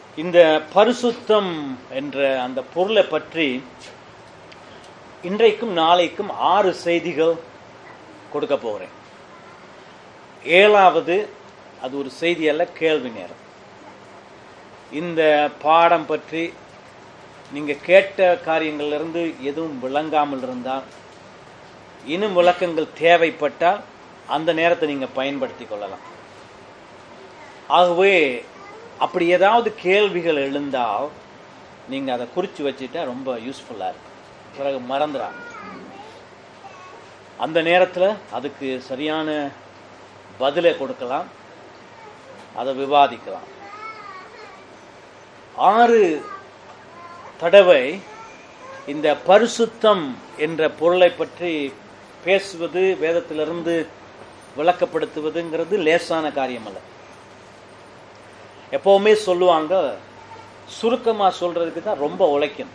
இந்த பரிசுத்தம் என்ற அந்த பொருளை பற்றி இன்றைக்கும் நாளைக்கும் ஆறு செய்திகள் கொடுக்க போகிறேன் ஏழாவது அது ஒரு செய்தி அல்ல கேள்வி நேரம் இந்த பாடம் பற்றி நீங்க கேட்ட காரியங்கள்ல இருந்து எதுவும் விளங்காமல் இருந்தால் இன்னும் விளக்கங்கள் தேவைப்பட்டால் அந்த நேரத்தை நீங்க பயன்படுத்தி கொள்ளலாம் ஆகவே அப்படி ஏதாவது கேள்விகள் எழுந்தால் நீங்க அதை குறிச்சு வச்சுட்டா ரொம்ப யூஸ்ஃபுல்லா இருக்கும் பிறகு மறந்துடாங்க அந்த நேரத்தில் அதுக்கு சரியான பதிலை கொடுக்கலாம் அதை விவாதிக்கலாம் ஆறு தடவை இந்த பரிசுத்தம் என்ற பொருளை பற்றி பேசுவது வேதத்திலிருந்து விளக்கப்படுத்துவதுங்கிறது லேசான காரியம் அல்ல எப்பவுமே சொல்லுவாங்க சுருக்கமா சொல்றதுக்கு தான் ரொம்ப உழைக்கணும்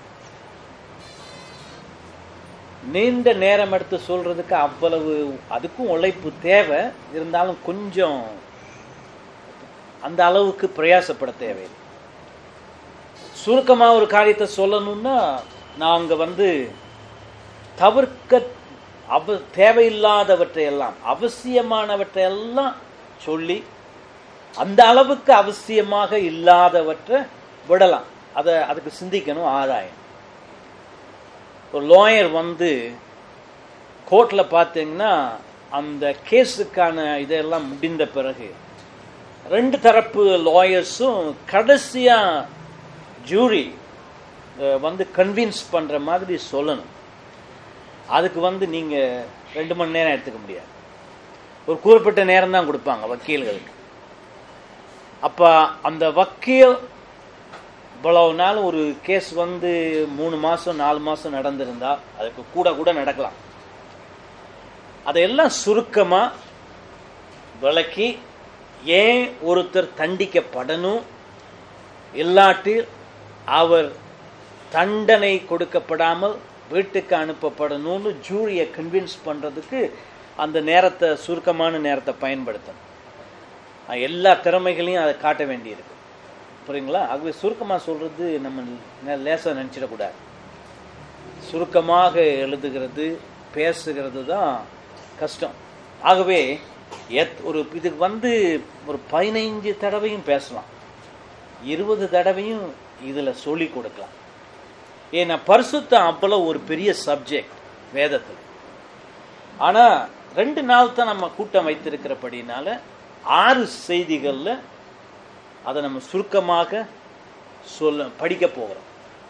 நீண்ட நேரம் எடுத்து சொல்றதுக்கு அவ்வளவு அதுக்கும் உழைப்பு தேவை இருந்தாலும் கொஞ்சம் அந்த அளவுக்கு பிரயாசப்பட தேவை சுருக்கமா ஒரு காரியத்தை சொல்லணும்னா நாங்க வந்து தவிர்க்க அவ தேவையில்லாதவற்றை எல்லாம் அவசியமானவற்றை எல்லாம் சொல்லி அந்த அளவுக்கு அவசியமாக இல்லாதவற்றை விடலாம் அதை அதுக்கு சிந்திக்கணும் ஆதாயம் ஒரு லாயர் வந்து கோர்ட்டில் பார்த்தீங்கன்னா அந்த கேஸுக்கான இதெல்லாம் முடிந்த பிறகு ரெண்டு தரப்பு லாயர்ஸும் கடைசியா ஜூரி வந்து கன்வின்ஸ் பண்ற மாதிரி சொல்லணும் அதுக்கு வந்து நீங்க ரெண்டு மணி நேரம் எடுத்துக்க முடியாது ஒரு குறிப்பிட்ட நேரம் தான் கொடுப்பாங்க வக்கீல்களுக்கு அப்ப அந்த வக்கீல் இவ்வளவு நாள் ஒரு கேஸ் வந்து மூணு மாசம் நாலு மாசம் நடந்திருந்தா அதுக்கு கூட கூட நடக்கலாம் அதையெல்லாம் சுருக்கமா விளக்கி ஏன் ஒருத்தர் தண்டிக்கப்படணும் இல்லாட்டி அவர் தண்டனை கொடுக்கப்படாமல் வீட்டுக்கு அனுப்பப்படணும்னு ஜூரியை கன்வின்ஸ் பண்றதுக்கு அந்த நேரத்தை சுருக்கமான நேரத்தை பயன்படுத்தணும் எல்லா திறமைகளையும் அதை காட்ட வேண்டியிருக்கு புரியுங்களா ஆகவே சுருக்கமாக சொல்றது நம்ம லேசாக நினச்சிடக்கூடாது சுருக்கமாக எழுதுகிறது பேசுகிறது தான் கஷ்டம் ஆகவே எத் ஒரு இதுக்கு வந்து ஒரு பதினைஞ்சு தடவையும் பேசலாம் இருபது தடவையும் இதில் சொல்லி கொடுக்கலாம் ஏன்னா பரிசுத்தம் அவ்வளோ ஒரு பெரிய சப்ஜெக்ட் வேதத்தில் ஆனால் ரெண்டு நாள் தான் நம்ம கூட்டம் வைத்திருக்கிறபடினால ஆறு செய்திகளில் அதை நம்ம சுருக்கமாக சொல்ல படிக்க போகிறோம்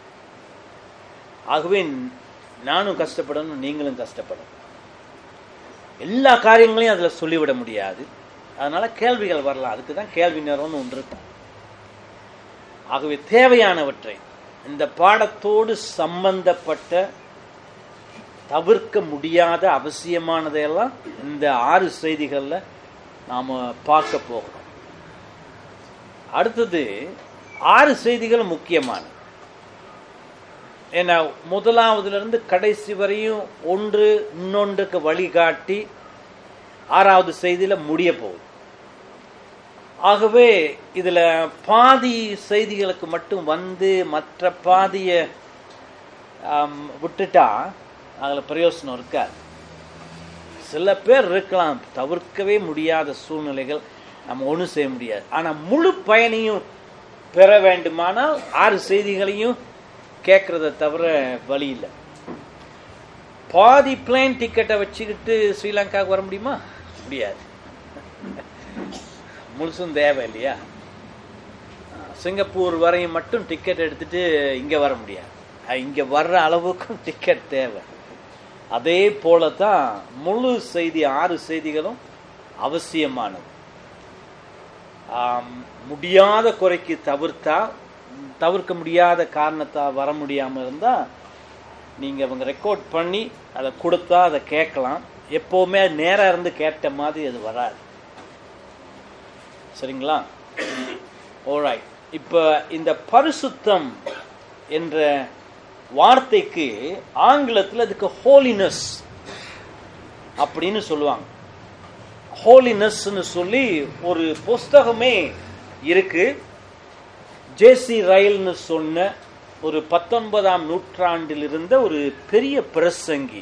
ஆகவே நானும் கஷ்டப்படணும் நீங்களும் கஷ்டப்படணும் எல்லா காரியங்களையும் அதில் சொல்லிவிட முடியாது அதனால கேள்விகள் வரலாம் அதுக்கு தான் கேள்வி நேரம்னு ஒன்று இருக்கும் ஆகவே தேவையானவற்றை இந்த பாடத்தோடு சம்பந்தப்பட்ட தவிர்க்க முடியாத அவசியமானதையெல்லாம் இந்த ஆறு செய்திகளில் நாம் பார்க்க போகிறோம் அடுத்தது ஆறு செய்திகள் முக்கியமான ஏன்னா முதலாவதுல இருந்து கடைசி வரையும் ஒன்று இன்னொன்றுக்கு வழிகாட்டி ஆறாவது செய்தியில முடிய போகுது ஆகவே இதுல பாதி செய்திகளுக்கு மட்டும் வந்து மற்ற பாதிய விட்டுட்டா அதில் பிரயோசனம் இருக்காது சில பேர் இருக்கலாம் தவிர்க்கவே முடியாத சூழ்நிலைகள் நம்ம ஒன்றும் செய்ய முடியாது ஆனால் முழு பயனையும் பெற வேண்டுமானால் ஆறு செய்திகளையும் கேட்கறத தவிர வழி இல்லை பாதி பிளைன் டிக்கெட்டை வச்சுக்கிட்டு ஸ்ரீலங்காவுக்கு வர முடியுமா முடியாது முழுசும் தேவை இல்லையா சிங்கப்பூர் வரையும் மட்டும் டிக்கெட் எடுத்துட்டு இங்கே வர முடியாது இங்கே வர்ற அளவுக்கும் டிக்கெட் தேவை அதே போல தான் முழு செய்தி ஆறு செய்திகளும் அவசியமானது முடியாத குறைக்கு தவிர்த்தா தவிர்க்க முடியாத காரணத்தா வர முடியாமல் இருந்தால் நீங்கள் அவங்க ரெக்கார்ட் பண்ணி அதை கொடுத்தா அதை கேட்கலாம் எப்போவுமே நேராக இருந்து கேட்ட மாதிரி அது வராது சரிங்களா ஓராய் இப்போ இந்த பரிசுத்தம் என்ற வார்த்தைக்கு ஆங்கிலத்தில் அதுக்கு ஹோலினஸ் அப்படின்னு சொல்லுவாங்க ஹோலினஸ்ன்னு சொல்லி ஒரு புஸ்தகமே இருக்கு ஜேசி ரயில்னு சொன்ன ஒரு பத்தொன்பதாம் நூற்றாண்டில் இருந்த ஒரு பெரிய பிரசங்கி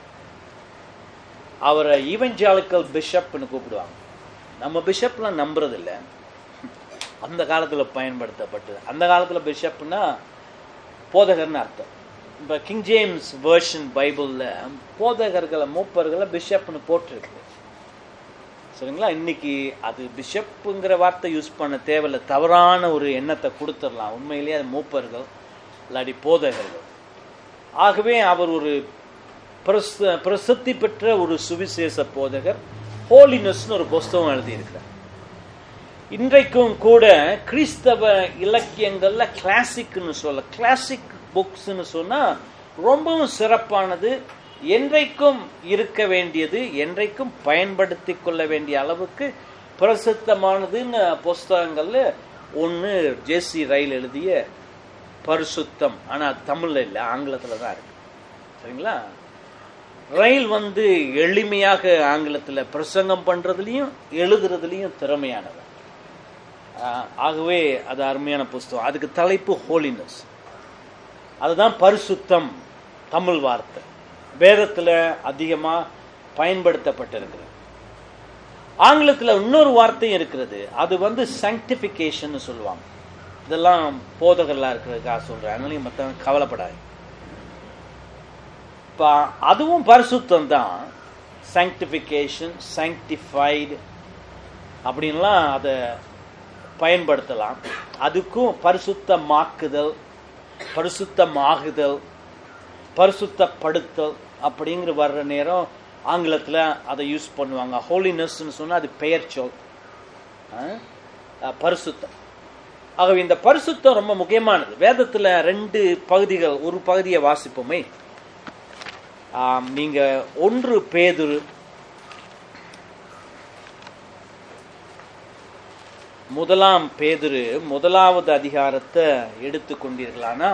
அவரை ஈவெஞ்சாலிக்கல் பிஷப்னு கூப்பிடுவாங்க நம்ம பிஷப்லாம் நம்புறது இல்ல அந்த காலத்துல பயன்படுத்தப்பட்டது அந்த காலத்துல பிஷப்னா போதகர்னு அர்த்தம் இப்போ கிங் ஜேம்ஸ் வேர்ஷன் பைபிளில் போதகர்களை மூப்பர்களை பிஷப்னு போட்டிருக்கு சரிங்களா இன்னைக்கு அது பிஷப்புங்கிற வார்த்தை யூஸ் பண்ண தேவையில்லை தவறான ஒரு எண்ணத்தை கொடுத்துடலாம் உண்மையிலேயே அது மூப்பர்கள் இல்லாட்டி போதகர்கள் ஆகவே அவர் ஒரு பிரச பிரசித்தி பெற்ற ஒரு சுவிசேஷ போதகர் ஹோலினஸ்னு ஒரு புஸ்தகம் எழுதியிருக்கிறார் இன்றைக்கும் கூட கிறிஸ்தவ இலக்கியங்கள்ல கிளாசிக்னு சொல்ல கிளாசிக் புக்ஸ்னு சொன்னா ரொம்பவும் சிறப்பானது என்றைக்கும் இருக்க வேண்டியது என்றைக்கும் பயன்படுத்தி கொள்ள வேண்டிய அளவுக்கு பிரசித்தமானதுன்னு புஸ்தகங்கள்ல ஒன்று ஜேசி ரயில் எழுதிய பரிசுத்தம் ஆனா தமிழ்ல இல்லை ஆங்கிலத்துல தான் இருக்கு சரிங்களா ரயில் வந்து எளிமையாக ஆங்கிலத்துல பிரசங்கம் பண்றதுலயும் எழுதுறதுலயும் திறமையானவர் ஆஹ் ஆகவே அது அருமையான புஸ்தகம் அதுக்கு தலைப்பு ஹோலினஸ் அதுதான் பரிசுத்தம் தமிழ் வார்த்தை வேதத்துல அதிகமா பயன்படுத்தப்பட்டிருக்கிறது ஆங்கிலத்துல இன்னொரு வார்த்தையும் இருக்கிறது அது வந்து sanctification சொல்லுவாங்க இதெல்லாம் போதகர்களா இருக்கிறதுக்காக சொல்றேன் அதனால மற்றவங்க கவலைப்படாது இப்போ அதுவும் பரிசுத்தம் தான் sanctification sanctified அப்படின்லாம் அதை பயன்படுத்தலாம் அதுக்கும் பரிசுத்தமாக்குதல் பரிசுத்தமாகுதல் பரிசுத்தப்படுத்தல் அப்படிங்கிற வர்ற நேரம் ஆங்கிலத்தில் அதை யூஸ் பண்ணுவாங்க ஹோலினஸ்ன்னு சொன்னால் அது பெயர் சொல் ஆ? அஹ், பரிசுத்தம் ஆகவே இந்த பரிசுத்தம் ரொம்ப முக்கியமானது வேதத்தில் ரெண்டு பகுதிகள் ஒரு பகுதியை வாசிப்போமே ஆம், நீங்க ஒன்று பேதுரு முதலாம் பேதுரு முதலாவது அதிகாரத்தை எடுத்துக்கொண்டீர்களானா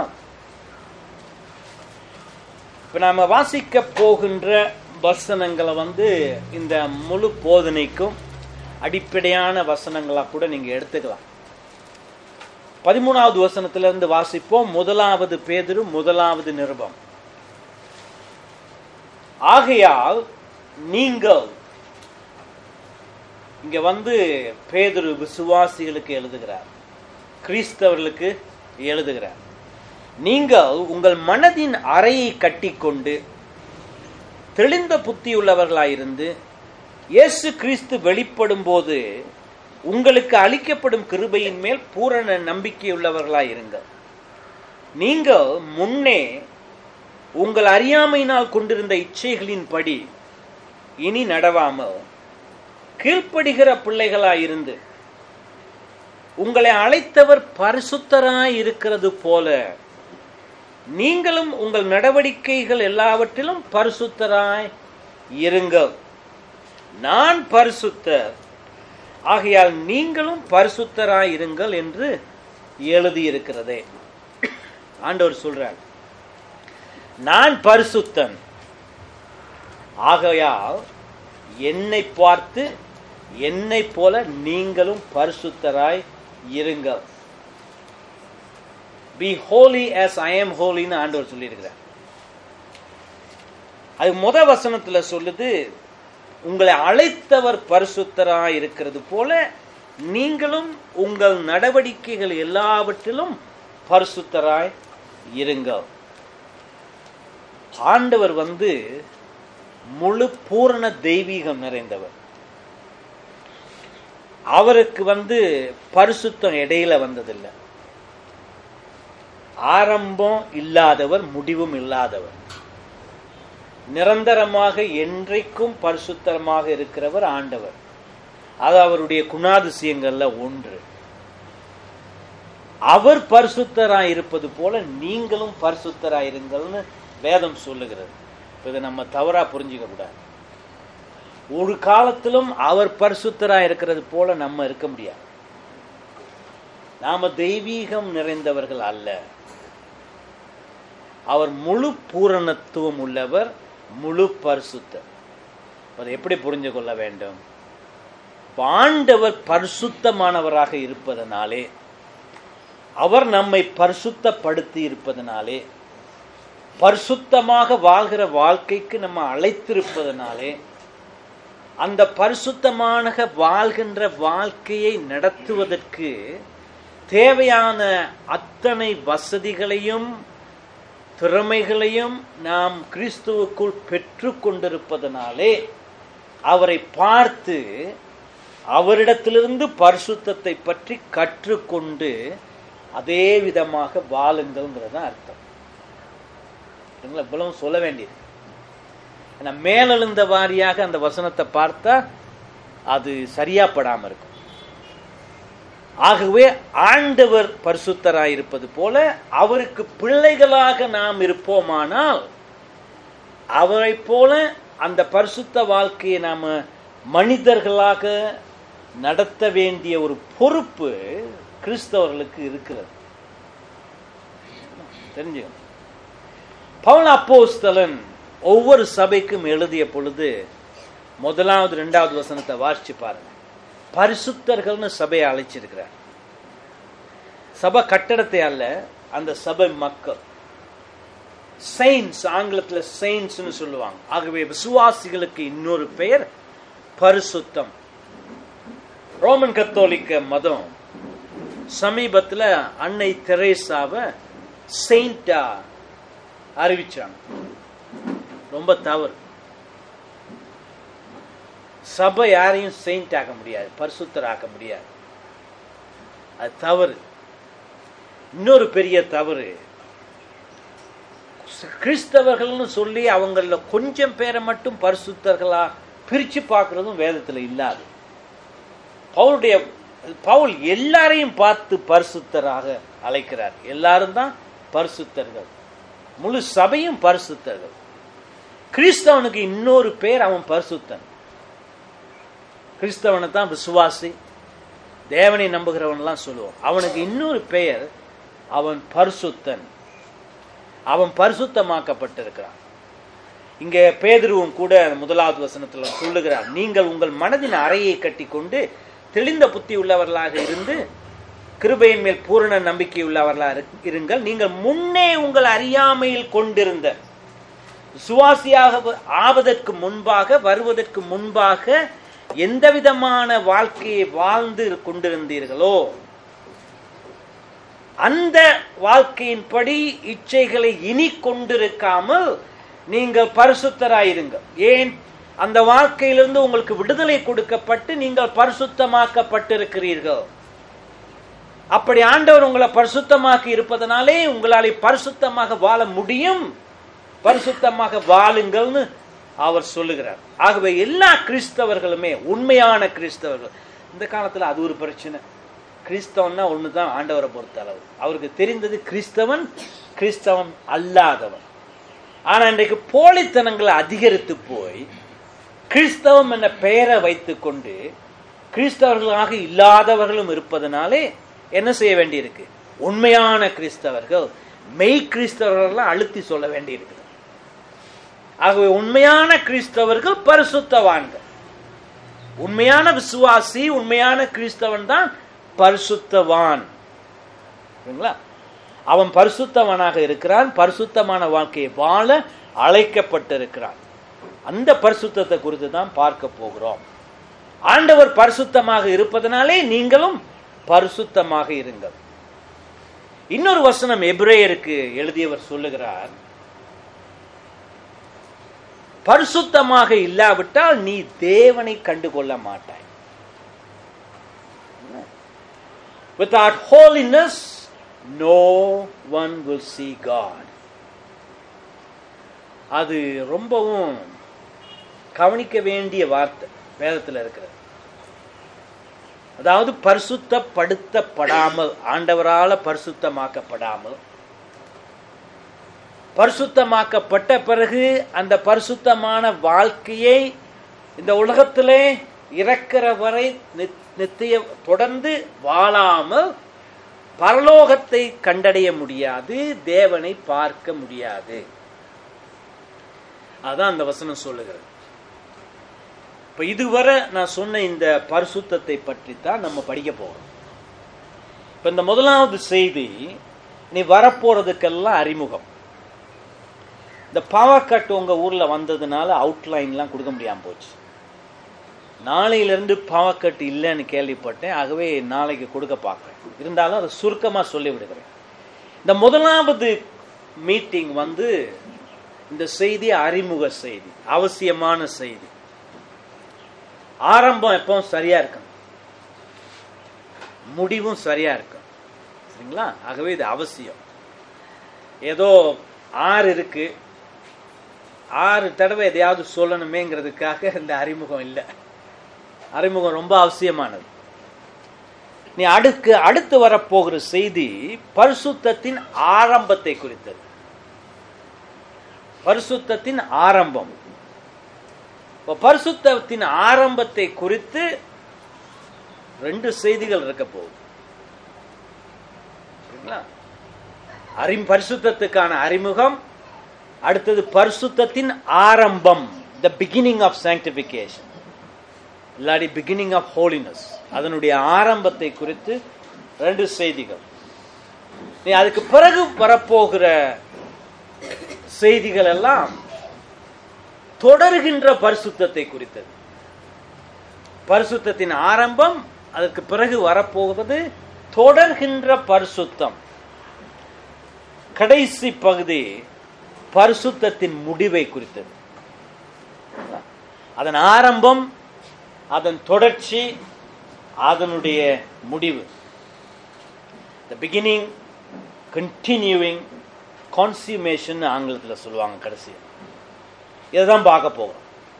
இப்ப நாம வாசிக்க போகின்ற வசனங்களை வந்து இந்த முழு போதனைக்கும் அடிப்படையான வசனங்களா கூட நீங்க எடுத்துக்கலாம் பதிமூணாவது வசனத்துல இருந்து வாசிப்போம் முதலாவது பேதுரு முதலாவது நிருபம் ஆகையால் நீங்கள் இங்க வந்து பேதுரு விசுவாசிகளுக்கு எழுதுகிறார் கிறிஸ்தவர்களுக்கு எழுதுகிறார் நீங்கள் உங்கள் மனதின் அறையை கட்டிக்கொண்டு தெளிந்த புத்தியுள்ளவர்களாயிருந்து இயேசு கிறிஸ்து வெளிப்படும் போது உங்களுக்கு அளிக்கப்படும் கிருபையின் மேல் பூரண நம்பிக்கையுள்ளவர்களாயிருங்கள் நீங்கள் முன்னே உங்கள் அறியாமையினால் கொண்டிருந்த இச்சைகளின்படி இனி நடவாமல் கீழ்ப்படுகிற பிள்ளைகளாயிருந்து உங்களை அழைத்தவர் பரிசுத்தராய் இருக்கிறது போல நீங்களும் உங்கள் நடவடிக்கைகள் எல்லாவற்றிலும் பரிசுத்தராய் இருங்கள் நான் பரிசுத்தர் ஆகையால் நீங்களும் பரிசுத்தராய் இருங்கள் என்று எழுதியிருக்கிறதே ஆண்டவர் சொல்றார் நான் பரிசுத்தன் ஆகையால் என்னை பார்த்து என்னை போல நீங்களும் பரிசுத்தராய் இருங்கள் be holy as I am ஹோலின்னு ஆண்டவர் சொல்லியிருக்கிறார் அது முத வசனத்துல சொல்லுது உங்களை அழைத்தவர் பரிசுத்தராய் இருக்கிறது போல நீங்களும் உங்கள் நடவடிக்கைகள் எல்லாவற்றிலும் பரிசுத்தராய் இருங்கள் ஆண்டவர் வந்து முழு பூரண தெய்வீகம் நிறைந்தவர் அவருக்கு வந்து பரிசுத்தம் இடையில வந்ததில்லை ஆரம்பம் இல்லாதவர் முடிவும் இல்லாதவர் நிரந்தரமாக என்றைக்கும் பரிசுத்தரமாக இருக்கிறவர் ஆண்டவர் அது அவருடைய குணாதிசயங்கள்ல ஒன்று அவர் பரிசுத்தராய் இருப்பது போல நீங்களும் பரிசுத்தராய் இருங்கள்னு வேதம் சொல்லுகிறது இப்ப இதை நம்ம தவறா புரிஞ்சுக்க கூடாது ஒரு காலத்திலும் அவர் பரிசுத்தராய் இருக்கிறது போல நம்ம இருக்க முடியாது நாம தெய்வீகம் நிறைந்தவர்கள் அல்ல அவர் முழு பூரணத்துவம் உள்ளவர் முழு பரிசுத்தர் அதை எப்படி புரிஞ்சு கொள்ள வேண்டும் இப்ப ஆண்டவர் பரிசுத்தமானவராக இருப்பதனாலே அவர் நம்மை பரிசுத்தப்படுத்தி இருப்பதனாலே பரிசுத்தமாக வாழ்கிற வாழ்க்கைக்கு நம்ம அழைத்திருப்பதனாலே அந்த பரிசுத்தமான வாழ்கின்ற வாழ்க்கையை நடத்துவதற்கு தேவையான அத்தனை வசதிகளையும் திறமைகளையும் நாம் கிறிஸ்துவுக்குள் பெற்று கொண்டிருப்பதனாலே அவரை பார்த்து அவரிடத்திலிருந்து பரிசுத்தத்தை பற்றி கற்றுக்கொண்டு அதே விதமாக வாழுங்கள்ங்கிறது தான் அர்த்தம் சரிங்களா? இவ்வளவு சொல்ல வேண்டியது ஏன்னா மேலெழுந்த வாரியாக அந்த வசனத்தை பார்த்தா அது சரியா படாம இருக்கும் ஆகவே ஆண்டவர் பரிசுத்தராயிருப்பது போல அவருக்கு பிள்ளைகளாக நாம் இருப்போமானால் அவரை போல அந்த பரிசுத்த வாழ்க்கையை நாம மனிதர்களாக நடத்த வேண்டிய ஒரு பொறுப்பு கிறிஸ்தவர்களுக்கு இருக்கிறது தெரிஞ்சுக்கணும் பவுல் அப்போஸ்தலன் ஒவ்வொரு சபைக்கும் எழுதிய பொழுது முதலாவது ரெண்டாவது வசனத்தை வாசிச்சு பாருங்க பரிசுத்தர்கள்னு சபையை அழைச்சிருக்கிறார் சபை கட்டடத்தை அல்ல அந்த சபை மக்கள் செயின்ஸ் ஆங்கிலத்துல செயின்ஸ்னு சொல்லுவாங்க ஆகவே விசுவாசிகளுக்கு இன்னொரு பெயர் பரிசுத்தம் ரோமன் கத்தோலிக்க மதம் சமீபத்துல அன்னை தெரேசாவை செயிண்டா அறிவிச்சாங்க ரொம்ப தவறு சபை யாரையும் செயின்ட் ஆக்க முடியாது பரிசுத்தர் ஆக்க முடியாது அது தவறு இன்னொரு பெரிய தவறு கிறிஸ்தவர்கள்னு சொல்லி அவங்கள கொஞ்சம் பேரை மட்டும் பரிசுத்தர்களா பிரிச்சு பார்க்கறதும் வேதத்துல இல்லாது பவுலுடைய பவுல் எல்லாரையும் பார்த்து பரிசுத்தராக அழைக்கிறார் எல்லாரும் தான் பரிசுத்தர்கள் முழு சபையும் பரிசுத்தர்கள் கிறிஸ்தவனுக்கு இன்னொரு பேர் அவன் பரிசுத்தன் கிறிஸ்தவனை தான் விசுவாசி தேவனை நம்புகிறவன்லாம் சொல்லுவோம் அவனுக்கு இன்னொரு பெயர் அவன் பரிசுத்தன் அவன் பரிசுத்தமாக்கப்பட்டிருக்கிறான் இங்க பேதுருவும் கூட முதலாவது வசனத்துல சொல்லுகிறார் நீங்கள் உங்கள் மனதின் அறையை கட்டிக்கொண்டு தெளிந்த புத்தி உள்ளவர்களாக இருந்து கிருபையின் மேல் பூரண நம்பிக்கை உள்ளவர்களாக இரு- இருங்கள் நீங்கள் முன்னே உங்கள் அறியாமையில் கொண்டிருந்த சுவாசியாக ஆவதற்கு முன்பாக வருவதற்கு முன்பாக எந்த விதமான வாழ்க்கையை வாழ்ந்து கொண்டிருந்தீர்களோ அந்த வாழ்க்கையின்படி இச்சைகளை இனி கொண்டிருக்காமல் நீங்கள் பரிசுத்தராயிருங்கள் ஏன் அந்த வாழ்க்கையிலிருந்து உங்களுக்கு விடுதலை கொடுக்கப்பட்டு நீங்கள் பரிசுத்தமாக்கப்பட்டிருக்கிறீர்கள் அப்படி ஆண்டவர் உங்களை பரிசுத்தமாக்கி இருப்பதனாலே உங்களால் பரிசுத்தமாக வாழ முடியும் பரிசுத்தமாக வாழுங்கள்னு அவர் சொல்லுகிறார் ஆகவே எல்லா கிறிஸ்தவர்களுமே உண்மையான கிறிஸ்தவர்கள் இந்த காலத்துல அது ஒரு பிரச்சனை கிறிஸ்தவன்னா ஒண்ணுதான் ஆண்டவரை பொறுத்த அளவு அவருக்கு தெரிந்தது கிறிஸ்தவன் கிறிஸ்தவன் அல்லாதவன் ஆனா இன்றைக்கு போலித்தனங்களை அதிகரித்து போய் கிறிஸ்தவம் என்ற பெயரை வைத்துக்கொண்டு கிறிஸ்தவர்களாக இல்லாதவர்களும் இருப்பதனாலே என்ன செய்ய வேண்டியிருக்கு உண்மையான கிறிஸ்தவர்கள் மெய் கிறிஸ்தவர்கள்லாம் அழுத்தி சொல்ல வேண்டியிருக்குது ஆகவே உண்மையான கிறிஸ்தவர்கள் பரிசுத்தவான்கள் உண்மையான விசுவாசி உண்மையான கிறிஸ்தவன் தான் பரிசுத்தவான் சரிங்களா அவன் பரிசுத்தவனாக இருக்கிறான் பரிசுத்தமான வாழ்க்கையை வாழ அழைக்கப்பட்டிருக்கிறான் அந்த பரிசுத்தத்தை குறித்து தான் பார்க்க போகிறோம் ஆண்டவர் பரிசுத்தமாக இருப்பதனாலே நீங்களும் பரிசுத்தமாக இருங்கள் இன்னொரு வசனம் எபிரேயருக்கு எழுதியவர் சொல்லுகிறார் பரிசுத்தமாக இல்லாவிட்டால் நீ தேவனை கண்டுகொள்ள மாட்டாய் Without holiness, no one will see God. அது ரொம்பவும் கவனிக்க வேண்டிய வார்த்தை வேதத்தில் இருக்கிறது அதாவது பரிசுத்தப்படுத்தப்படாமல் ஆண்டவரால பரிசுத்தமாக்கப்படாமல் பரிசுத்தமாக்கப்பட்ட பிறகு அந்த பரிசுத்தமான வாழ்க்கையை இந்த உலகத்திலே இறக்கிற வரை நித்- நித்திய தொடர்ந்து வாழாமல் பரலோகத்தை கண்டடைய முடியாது தேவனை பார்க்க முடியாது அதான் அந்த வசனம் சொல்லுகிறது இப்ப இதுவரை நான் சொன்ன இந்த பரிசுத்தத்தை பற்றி தான் நம்ம படிக்க போறோம் இப்ப இந்த முதலாவது செய்தி நீ வரப்போறதுக்கெல்லாம் அறிமுகம் இந்த பவர் கட் உங்க ஊர்ல வந்ததுனால அவுட்லைன்லாம் கொடுக்க முடியாம போச்சு நாளையிலிருந்து பவர் கட் இல்லைன்னு கேள்விப்பட்டேன் ஆகவே நாளைக்கு கொடுக்க பார்க்குறேன் இருந்தாலும் அதை சுருக்கமா சொல்லி விடுகிறேன் இந்த முதலாவது மீட்டிங் வந்து இந்த செய்தி அறிமுக செய்தி அவசியமான செய்தி ஆரம்பம் எப்பவும் சரியா இருக்கணும் முடிவும் சரியா இருக்கும் சரிங்களா ஆகவே இது அவசியம் ஏதோ ஆறு இருக்கு ஆறு தடவை எதையாவது சொல்லணுமேங்கிறதுக்காக இந்த அறிமுகம் இல்லை அறிமுகம் ரொம்ப அவசியமானது நீ அடுக்கு அடுத்து வரப்போகிற செய்தி பரிசுத்தத்தின் ஆரம்பத்தை குறித்தது பரிசுத்தத்தின் ஆரம்பம் இப்போ பரிசுத்தத்தின் ஆரம்பத்தை குறித்து ரெண்டு செய்திகள் இருக்க போகுது சரிங்களா? அறிம் பரிசுத்தத்துக்கான அறிமுகம் அடுத்தது பரிசுத்தத்தின் ஆரம்பம் த பிகினிங் ஆஃப் sanctification இல்லாடி பிகினிங் ஆஃப் ஹோலினஸ் அதனுடைய ஆரம்பத்தை குறித்து ரெண்டு செய்திகள் நீ அதுக்கு பிறகு வரப்போகிற செய்திகள் எல்லாம் தொடர்கின்ற பரிசுத்தத்தை குறித்தது பரிசுத்தத்தின் ஆரம்பம் அதற்கு பிறகு வரப்போகிறது தொடர்கின்ற பரிசுத்தம் கடைசி பகுதி பரிசுத்தத்தின் முடிவை குறித்தது அதன் ஆரம்பம் அதன் தொடர்ச்சி அதனுடைய முடிவு த பிகினிங் கண்டினியூவிங் கான்சியூமேஷன் ஆங்கிலத்தில் சொல்லுவாங்க கடைசி இதைதான் பார்க்க போகிறோம்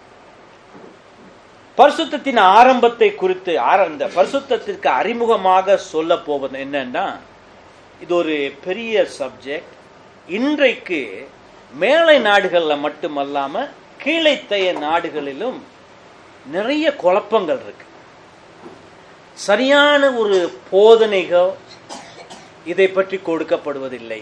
பரிசுத்தத்தின் ஆரம்பத்தை குறித்து ஆர- இந்த பரிசுத்தத்திற்கு அறிமுகமாக சொல்ல போவது என்னன்னா இது ஒரு பெரிய சப்ஜெக்ட் இன்றைக்கு மேலை நாடுகள்ல மட்டுமல்லாம கீழைத்தைய நாடுகளிலும் நிறைய குழப்பங்கள் இருக்கு சரியான ஒரு போதனைகள் இதை பற்றி கொடுக்கப்படுவதில்லை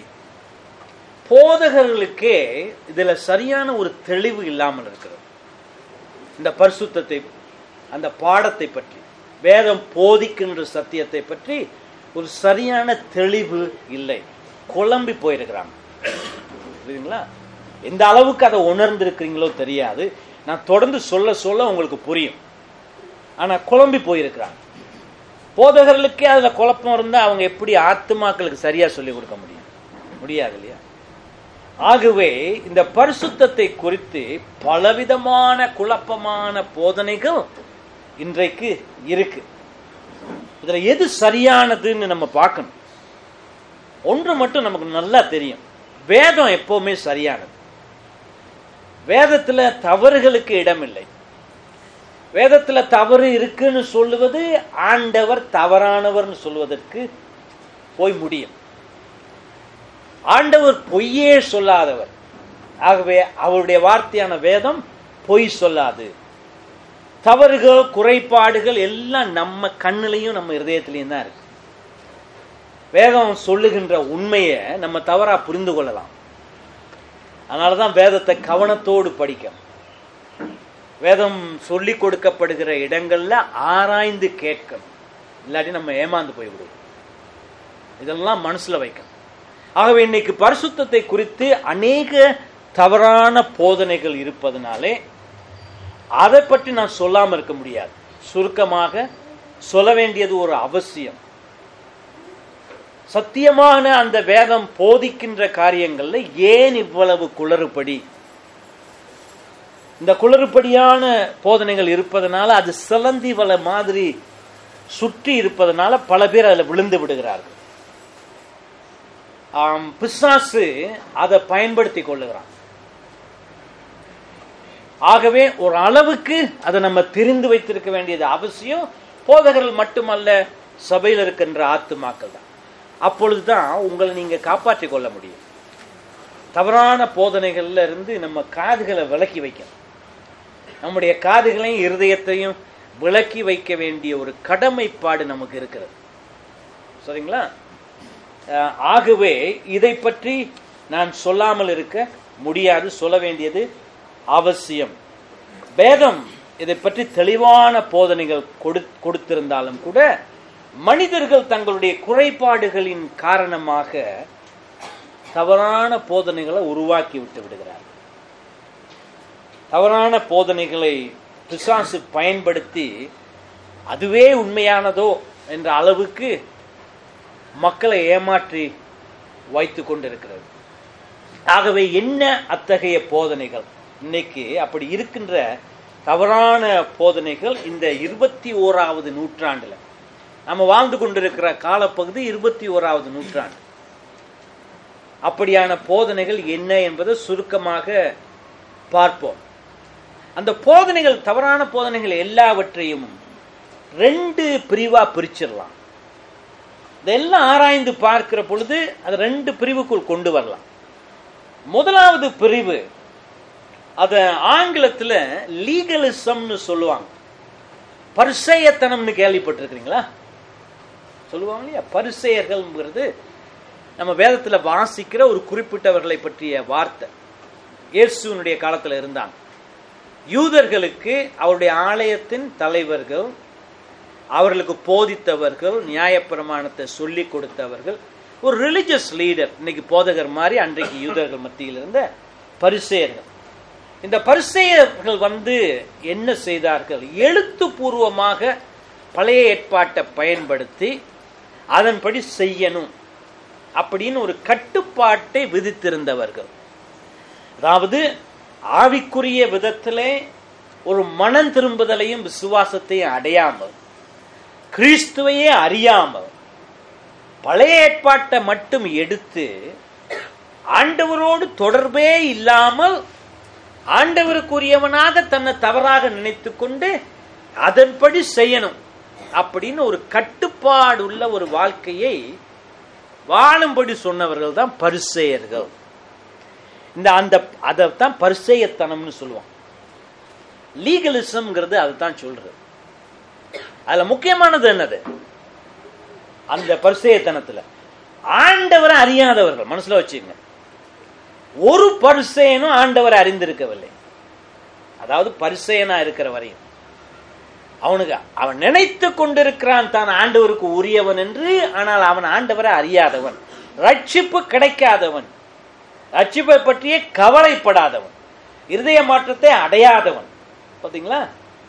போதகர்களுக்கே இதுல சரியான ஒரு தெளிவு இல்லாமல் இருக்கிறது இந்த பரிசுத்தத்தை அந்த பாடத்தை பற்றி வேதம் போதிக்கின்ற சத்தியத்தை பற்றி ஒரு சரியான தெளிவு இல்லை குழம்பி போயிருக்கிறாங்க புரியுதுங்களா எந்த அளவுக்கு அதை உணர்ந்திருக்கிறீங்களோ தெரியாது நான் தொடர்ந்து சொல்ல சொல்ல உங்களுக்கு புரியும் ஆனா குழம்பி போயிருக்கிறாங்க போதகர்களுக்கே அதுல குழப்பம் இருந்தா அவங்க எப்படி ஆத்துமாக்களுக்கு சரியா சொல்லி கொடுக்க முடியும் முடியாது இல்லையா ஆகவே இந்த பரிசுத்தத்தை குறித்து பலவிதமான குழப்பமான போதனைகள் இன்றைக்கு இருக்கு இதுல எது சரியானதுன்னு நம்ம பார்க்கணும் ஒன்று மட்டும் நமக்கு நல்லா தெரியும் வேதம் எப்பவுமே சரியானது வேதத்துல தவறுகளுக்கு இடமில்லை வேதத்துல தவறு இருக்குன்னு சொல்லுவது ஆண்டவர் தவறானவர்னு சொல்வதற்கு போய் முடியும் ஆண்டவர் பொய்யே சொல்லாதவர் ஆகவே அவருடைய வார்த்தையான வேதம் பொய் சொல்லாது தவறுகள் குறைபாடுகள் எல்லாம் நம்ம கண்ணிலையும் நம்ம இருதயத்திலையும் தான் இருக்கு வேதம் சொல்லுகின்ற உண்மையை நம்ம தவறா புரிந்து கொள்ளலாம் அதனாலதான் வேதத்தை கவனத்தோடு படிக்கணும் வேதம் சொல்லி கொடுக்கப்படுகிற இடங்கள்ல ஆராய்ந்து கேட்கணும் இல்லாட்டி நம்ம ஏமாந்து போய்விடுவோம் இதெல்லாம் மனசுல வைக்கணும் ஆகவே இன்னைக்கு பரிசுத்தத்தை குறித்து அநேக தவறான போதனைகள் இருப்பதனாலே அதை பற்றி நான் சொல்லாம இருக்க முடியாது சுருக்கமாக சொல்ல வேண்டியது ஒரு அவசியம் சத்தியமான அந்த வேதம் போதிக்கின்ற காரியங்கள்ல ஏன் இவ்வளவு குளறுபடி இந்த குளறுபடியான போதனைகள் இருப்பதனால அது சிலந்தி வலை மாதிரி சுற்றி இருப்பதனால பல பேர் அதில் விழுந்து விடுகிறார்கள் ஆம், பிசாசு அதை பயன்படுத்தி கொள்ளுகிறான் ஆகவே ஒரு அளவுக்கு அதை நம்ம தெரிந்து வைத்திருக்க வேண்டியது அவசியம் போதகர்கள் மட்டுமல்ல சபையில் இருக்கின்ற ஆத்துமாக்கள் தான் அப்பொழுதுதான் உங்களை நீங்க காப்பாற்றிக் கொள்ள முடியும் தவறான போதனைகள்ல இருந்து நம்ம காதுகளை விலக்கி வைக்கணும் நம்முடைய காதுகளையும் இருதயத்தையும் விலக்கி வைக்க வேண்டிய ஒரு கடமைப்பாடு நமக்கு இருக்கிறது சரிங்களா அஹ், ஆகவே இதை பற்றி நான் சொல்லாமல் இருக்க முடியாது சொல்ல வேண்டியது அவசியம் வேதம் இதை பற்றி தெளிவான போதனைகள் கொடு கொடுத்திருந்தாலும் கூட மனிதர்கள் தங்களுடைய குறைபாடுகளின் காரணமாக தவறான போதனைகளை உருவாக்கி விட்டு விடுகிறார்கள் தவறான போதனைகளை பிசாசு பயன்படுத்தி அதுவே உண்மையானதோ என்ற அளவுக்கு மக்களை ஏமாற்றி வைத்து கொண்டிருக்கிறது ஆகவே என்ன அத்தகைய போதனைகள் இன்னைக்கு அப்படி இருக்கின்ற தவறான போதனைகள் இந்த இருபத்தி ஓராவது நூற்றாண்டுல நம்ம வாழ்ந்து கொண்டிருக்கிற காலப்பகுதி இருபத்தி ஓராவது நூற்றாண்டு அப்படியான போதனைகள் என்ன என்பதை சுருக்கமாக பார்ப்போம் அந்த போதனைகள் தவறான போதனைகள் எல்லாவற்றையும் ரெண்டு பிரிவா பிரிச்சிடலாம் இதெல்லாம் ஆராய்ந்து பார்க்கிற பொழுது அது ரெண்டு பிரிவுக்குள் கொண்டு வரலாம் முதலாவது பிரிவு அத ஆங்கிலத்துல லீகலிசம்னு சொல்லுவாங்க பரிசெயத்தனம்னு கேள்விப்பட்டிருக்கிறீங்களா சொல்லுவாங்க இல்லையா பரிசெயர்கள்ங்கிறது நம்ம வேதத்துல வாசிக்கிற ஒரு குறிப்பிட்டவர்களை பற்றிய வார்த்தை இயேசுனுடைய காலத்துல இருந்தாங்க யூதர்களுக்கு அவருடைய ஆலயத்தின் தலைவர்கள் அவர்களுக்கு போதித்தவர்கள் நியாயப்பிரமாணத்தை சொல்லி கொடுத்தவர்கள் ஒரு ரிலிஜியஸ் லீடர் இன்னைக்கு போதகர் மாதிரி அன்றைக்கு யூதர்கள் மத்தியில் இருந்த பரிசெயர்கள் இந்த பரிசெயர்கள் வந்து என்ன செய்தார்கள் எழுத்துப்பூர்வமாக பழைய ஏற்பாட்டை பயன்படுத்தி அதன்படி செய்யணும் அப்படின்னு ஒரு கட்டுப்பாட்டை விதித்திருந்தவர்கள் அதாவது ஆவிக்குரிய விதத்திலே ஒரு மனம் திரும்புதலையும் விசுவாசத்தையும் அடையாமல் கிறிஸ்துவையே அறியாமல் பழைய ஏற்பாட்டை மட்டும் எடுத்து ஆண்டவரோடு தொடர்பே இல்லாமல் ஆண்டவருக்குரியவனாக தன்னை தவறாக நினைத்து கொண்டு அதன்படி செய்யணும் அப்படின்னு ஒரு கட்டுப்பாடு உள்ள ஒரு வாழ்க்கையை வாழும்படி சொன்னவர்கள் தான் பரிசெயர்கள் இந்த அந்த அதைத்தான் பரிசெயத்தனம்னு சொல்லுவாங்க லீகலிசம்ங்கிறது அதுதான் சொல்றது அதுல முக்கியமானது என்னது அந்த பரிசெயத்தனத்துல ஆண்டவரை அறியாதவர்கள் மனசுல வச்சுங்க ஒரு பரிசெயனும் ஆண்டவரை அறிந்திருக்கவில்லை அதாவது பரிசெயனா இருக்கிற வரையும் அவனுக்கு அவன் நினைத்து கொண்டிருக்கிறான் தான் ஆண்டவருக்கு உரியவன் என்று ஆனால் அவன் ஆண்டவரை அறியாதவன் ரட்சிப்பு கிடைக்காதவன் ரட்சிப்பை பற்றியே கவலைப்படாதவன் இருதய மாற்றத்தை அடையாதவன் பாத்தீங்களா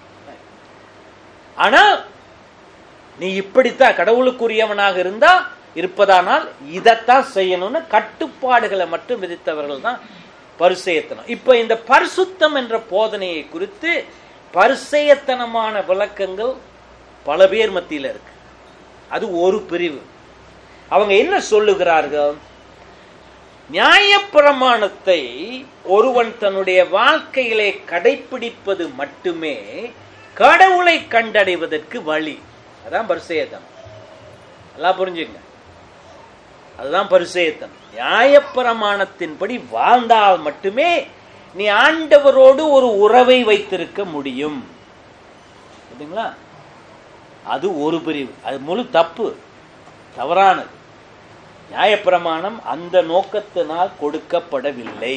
ஆனால் நீ இப்படித்தான் கடவுளுக்குரியவனாக இருந்தா இருப்பதானால் இதைத்தான் செய்யணும்னு கட்டுப்பாடுகளை மட்டும் விதித்தவர்கள் தான் பரிசெயத்தனம் இப்ப இந்த பரிசுத்தம் என்ற போதனையை குறித்து பரிசெயத்தனமான விளக்கங்கள் பல பேர் மத்தியில் இருக்கு அது ஒரு பிரிவு அவங்க என்ன சொல்லுகிறார்கள் நியாயப்பிரமாணத்தை ஒருவன் தன்னுடைய வாழ்க்கையிலே கடைபிடிப்பது மட்டுமே கடவுளை கண்டடைவதற்கு வழி அதான் பரிசெயத்தனம் எல்லாம் புரிஞ்சுங்க அதுதான் பரிசெயத்தனம் நியாயப்பிரமாணத்தின்படி வாழ்ந்தால் மட்டுமே நீ ஆண்டவரோடு ஒரு உறவை வைத்திருக்க முடியும் சரிங்களா அது ஒரு பிரிவு அது முழு தப்பு தவறானது நியாயப்பிரமாணம் அந்த நோக்கத்தினால் கொடுக்கப்படவில்லை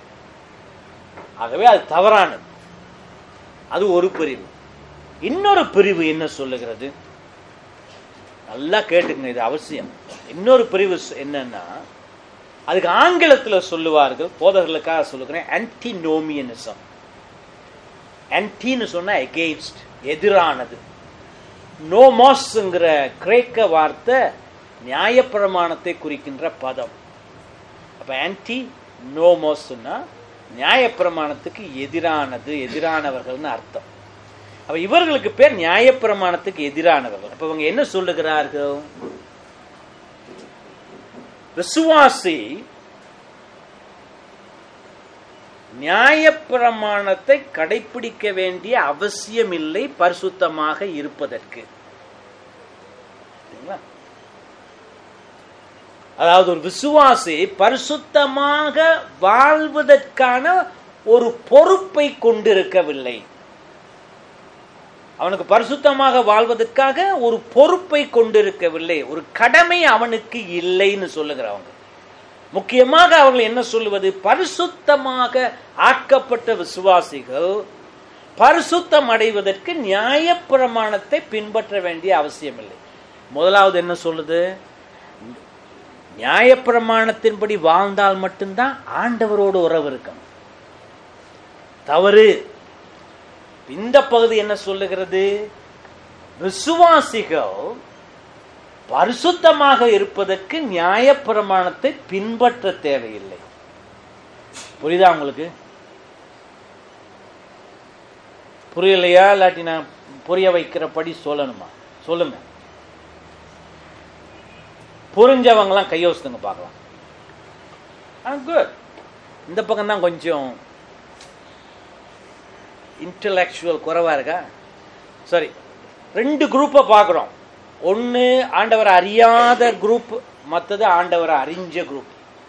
ஆகவே அது தவறானது அது ஒரு பிரிவு இன்னொரு பிரிவு என்ன சொல்லுகிறது நல்லா கேட்டுக்கங்க இது அவசியம் இன்னொரு பிரிவு என்னன்னா அதுக்கு ஆங்கிலத்துல சொல்லுவார்கள் போதகர்களுக்காக சொல்லுகிறேன் ஆன்டினோமியனிசம் ஆன்டின்னு சொன்னா எகெயின்ஸ்ட் எதிரானது நோமாஸ்ங்கிற கிரேக்க வார்த்தை நியாயப்பிரமாணத்தை குறிக்கின்ற பதம் அப்ப ஆன்டி நோமோஸ்னா நியாயப்பிரமாணத்துக்கு எதிரானது எதிரானவர்கள்னு அர்த்தம் அப்ப இவர்களுக்கு பேர் நியாயப்பிரமாணத்துக்கு எதிரானவர்கள் அப்ப இவங்க என்ன சொல்லுகிறார்கள் விசுவாசி நியாயப்பிரமாணத்தை கடைபிடிக்க வேண்டிய அவசியமில்லை பரிசுத்தமாக இருப்பதற்கு அதாவது ஒரு விசுவாசி பரிசுத்தமாக வாழ்வதற்கான ஒரு பொறுப்பை கொண்டிருக்கவில்லை அவனுக்கு பரிசுத்தமாக வாழ்வதற்காக ஒரு பொறுப்பை கொண்டிருக்கவில்லை ஒரு கடமை அவனுக்கு இல்லைன்னு சொல்லுகிறவங்க முக்கியமாக அவர்கள் என்ன சொல்லுவது பரிசுத்தமாக ஆக்கப்பட்ட விசுவாசிகள் பரிசுத்தம் அடைவதற்கு நியாய பிரமாணத்தை பின்பற்ற வேண்டிய அவசியம் இல்லை முதலாவது என்ன சொல்லுது நியாயப்பிரமாணத்தின்படி வாழ்ந்தால் மட்டும்தான் ஆண்டவரோடு உறவு இருக்கணும் தவறு இந்த பகுதி என்ன சொல்லுகிறது விசுவாசிகள் பரிசுத்தமாக இருப்பதற்கு நியாயப்பிரமாணத்தை பின்பற்ற தேவையில்லை புரியுதா உங்களுக்கு புரியலையா இல்லாட்டி நான் புரிய வைக்கிறபடி சொல்லணுமா சொல்லுங்க புரிஞ்சவங்களாம் கையோசுங்க பார்க்கலாம் குட் இந்த பக்கம் தான் கொஞ்சம் இன்டலெக்சுவல் குறைவா இருக்கா சரி ரெண்டு குரூப்பை பார்க்குறோம் ஒன்று ஆண்டவரை அறியாத குரூப் மற்றது ஆண்டவரை அறிஞ்ச குரூப்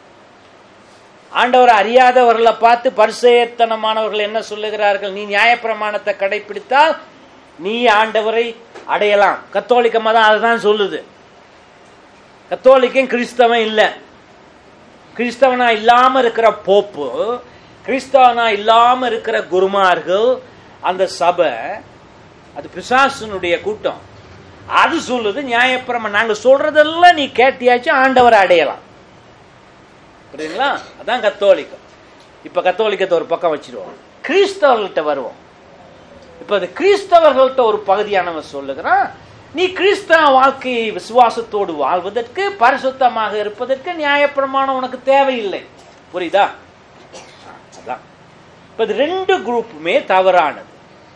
ஆண்டவரை அறியாதவர்களை பார்த்து பரிசேத்தனமானவர்கள் என்ன சொல்லுகிறார்கள் நீ நியாயப்பிரமாணத்தை கடைபிடித்தால் நீ ஆண்டவரை அடையலாம் கத்தோலிக்க மதம் அதுதான் சொல்லுது கத்தோலிக்கன் கிறிஸ்தவன் இல்லை கிறிஸ்தவனா இல்லாம இருக்கிற போப்பு கிறிஸ்தவனா இல்லாம இருக்கிற குருமார்கள் அந்த சபை அது பிசாசனுடைய கூட்டம் அது சொல்லுது நியாயப்பிரம நாங்க சொல்றதெல்லாம் நீ கேட்டியாச்சு ஆண்டவரை அடையலாம் புரியுங்களா அதான் கத்தோலிக்கம் இப்ப கத்தோலிக்கத்தை ஒரு பக்கம் வச்சிருவோம் கிறிஸ்தவர்கள்ட்ட வருவோம் இப்ப அது கிறிஸ்தவர்கள்ட்ட ஒரு பகுதியானவன் சொல்லுகிறான் நீ கிறிஸ்தவ வாழ்க்கையை விசுவாசத்தோடு வாழ்வதற்கு பரிசுத்தமாக இருப்பதற்கு நியாயப்பிரமாணம் உனக்கு தேவையில்லை புரியுதா அதான் இப்ப இது ரெண்டு குரூப்புமே தவறானது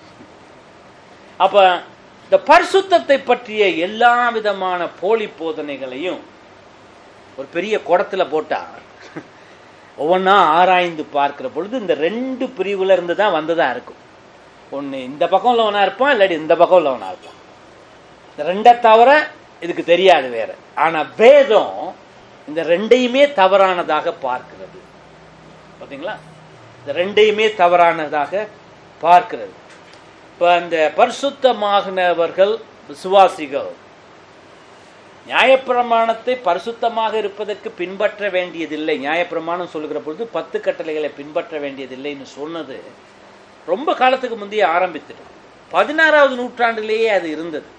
அப்ப இந்த பரிசுத்தத்தை பற்றிய எல்லா விதமான போலி போதனைகளையும் ஒரு பெரிய குடத்துல போட்டா ஒவ்வொன்றா ஆராய்ந்து பார்க்கிற பொழுது இந்த ரெண்டு பிரிவுல இருந்து தான் வந்ததா இருக்கும் ஒன்று இந்த பக்கம் உள்ளவனா இருப்பான் இல்லாட்டி இந்த பக்கம் உள்ளவனா இருப்பான் இந்த ரெண்டை தவிர இதுக்கு தெரியாது வேற ஆனா வேதம் இந்த ரெண்டையுமே தவறானதாக பார்க்கிறது பாத்தீங்களா இந்த ரெண்டையுமே தவறானதாக பார்க்கிறது இப்ப அந்த பரிசுத்தமாகினவர்கள் விசுவாசிகள் நியாயப்பிரமாணத்தை பரிசுத்தமாக இருப்பதற்கு பின்பற்ற வேண்டியதில்லை நியாயப்பிரமாணம் சொல்லுகிற பொழுது பத்து கட்டளைகளை பின்பற்ற வேண்டியதில்லைன்னு சொன்னது ரொம்ப காலத்துக்கு முந்தைய ஆரம்பித்தது பதினாறாவது நூற்றாண்டிலேயே அது இருந்தது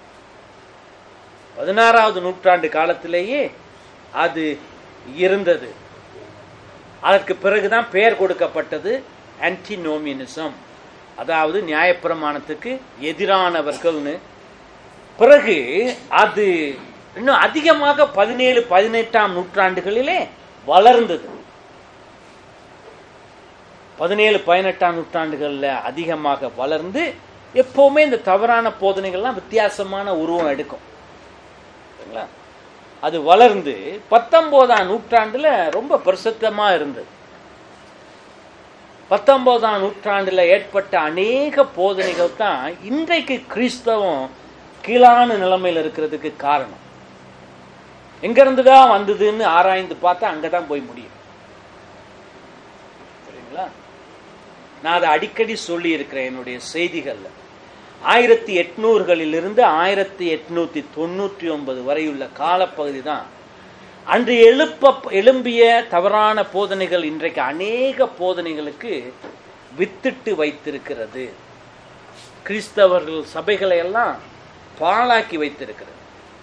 பதினாறாவது நூற்றாண்டு காலத்திலேயே அது இருந்தது அதற்கு பிறகுதான் பெயர் கொடுக்கப்பட்டது ஆன்டினோமியனிசம் அதாவது நியாயப்பிரமாணத்துக்கு எதிரானவர்கள்னு பிறகு அது இன்னும் அதிகமாக பதினேழு பதினெட்டாம் நூற்றாண்டுகளிலே வளர்ந்தது பதினேழு பதினெட்டாம் நூற்றாண்டுகளில் அதிகமாக வளர்ந்து எப்பவுமே இந்த தவறான போதனைகள்லாம் வித்தியாசமான உருவம் எடுக்கும் சரிங்களா அது வளர்ந்து பத்தொன்பதாம் நூற்றாண்டுல ரொம்ப பிரசித்தமா இருந்தது பத்தொன்பதாம் நூற்றாண்டுல ஏற்பட்ட அநேக போதனைகள் தான் இன்றைக்கு கிறிஸ்தவம் கீழான நிலைமையில் இருக்கிறதுக்கு காரணம் எங்க இருந்துதான் வந்ததுன்னு ஆராய்ந்து பார்த்தா அங்கதான் போய் முடியும் சரிங்களா நான் அதை அடிக்கடி சொல்லி இருக்கிறேன் என்னுடைய செய்திகள்ல ஆயிரத்தி எட்நூறுகளிலிருந்து ஆயிரத்தி எட்நூத்தி தொண்ணூற்றி ஒன்பது வரையுள்ள காலப்பகுதி தான் அன்று எழுப்ப எழும்பிய தவறான போதனைகள் இன்றைக்கு அநேக போதனைகளுக்கு வித்திட்டு வைத்திருக்கிறது கிறிஸ்தவர்கள் சபைகளை எல்லாம் பாழாக்கி வைத்திருக்கிறது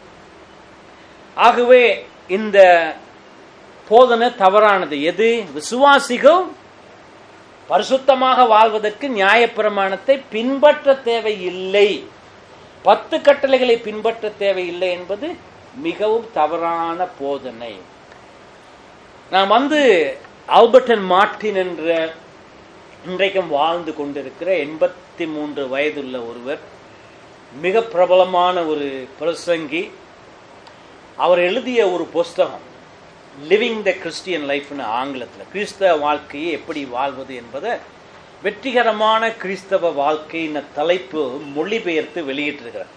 ஆகவே இந்த போதனை தவறானது எது விசுவாசிகள் பரிசுத்தமாக வாழ்வதற்கு நியாயப்பிரமாணத்தை பின்பற்ற தேவையில்லை பத்து கட்டளைகளை பின்பற்ற தேவையில்லை என்பது மிகவும் தவறான போதனை நான் வந்து ஆல்பர்டன் மார்டின் என்ற இன்றைக்கும் வாழ்ந்து கொண்டிருக்கிற எண்பத்தி மூன்று வயதுள்ள ஒருவர் மிக பிரபலமான ஒரு பிரசங்கி அவர் எழுதிய ஒரு புஸ்தகம் லிவிங் த கிறிஸ்டியன் லைஃப்னு ஆங்கிலத்தில் கிறிஸ்தவ வாழ்க்கையை எப்படி வாழ்வது என்பதை வெற்றிகரமான கிறிஸ்தவ வாழ்க்கையின் தலைப்பு மொழிபெயர்த்து வெளியிட்டிருக்கிறார்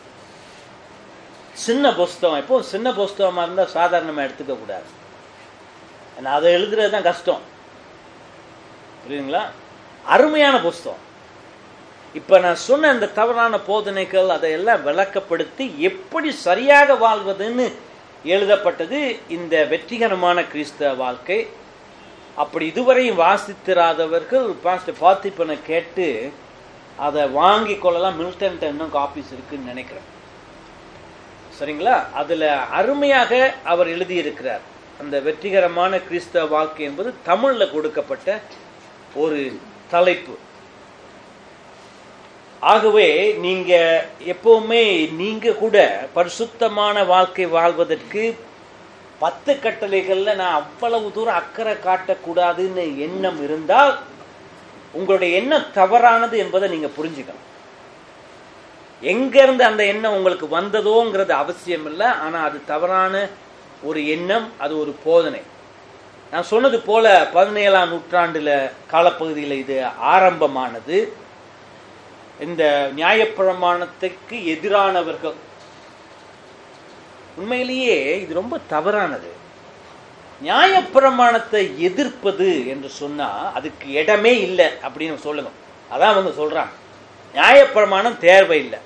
சின்ன புஸ்தகம் இப்போ சின்ன புஸ்தகமா இருந்தால் சாதாரணமாக எடுத்துக்க கூடாது ஏன்னா அதை எழுதுறது தான் கஷ்டம் புரியுதுங்களா அருமையான புஸ்தகம் இப்ப நான் சொன்ன இந்த தவறான போதனைகள் அதையெல்லாம் விளக்கப்படுத்தி எப்படி சரியாக வாழ்வதுன்னு எழுதப்பட்டது இந்த வெற்றிகரமான கிறிஸ்தவ வாழ்க்கை அப்படி இதுவரையும் வாசித்திராதவர்கள் பாஸ்டர் பார்த்திப்பனை கேட்டு அதை வாங்கி கொள்ளலாம் மில்டன் இன்னும் காப்பீஸ் இருக்குன்னு நினைக்கிறேன் சரிங்களா அதுல அருமையாக அவர் எழுதியிருக்கிறார் அந்த வெற்றிகரமான கிறிஸ்தவ வாழ்க்கை என்பது தமிழ்ல கொடுக்கப்பட்ட ஒரு தலைப்பு ஆகவே நீங்க எப்பவுமே நீங்க கூட பரிசுத்தமான வாழ்க்கை வாழ்வதற்கு பத்து கட்டளைகள்ல நான் அவ்வளவு தூரம் அக்கறை காட்டக்கூடாதுன்னு எண்ணம் இருந்தால் உங்களுடைய எண்ணம் தவறானது என்பதை நீங்க புரிஞ்சுக்கணும் எங்க இருந்து அந்த எண்ணம் உங்களுக்கு வந்ததோங்கிறது அவசியம் இல்லை ஆனா அது தவறான ஒரு எண்ணம் அது ஒரு போதனை நான் சொன்னது போல பதினேழாம் நூற்றாண்டுல காலப்பகுதியில் இது ஆரம்பமானது இந்த நியாயப்பிரமாணத்துக்கு எதிரானவர்கள் உண்மையிலேயே இது ரொம்ப தவறானது நியாயப்பிரமாணத்தை எதிர்ப்பது என்று சொன்னா அதுக்கு இடமே இல்லை அப்படின்னு சொல்லுங்க அதான் அவங்க சொல்றாங்க நியாயப்பிரமாணம் தேவையில்லை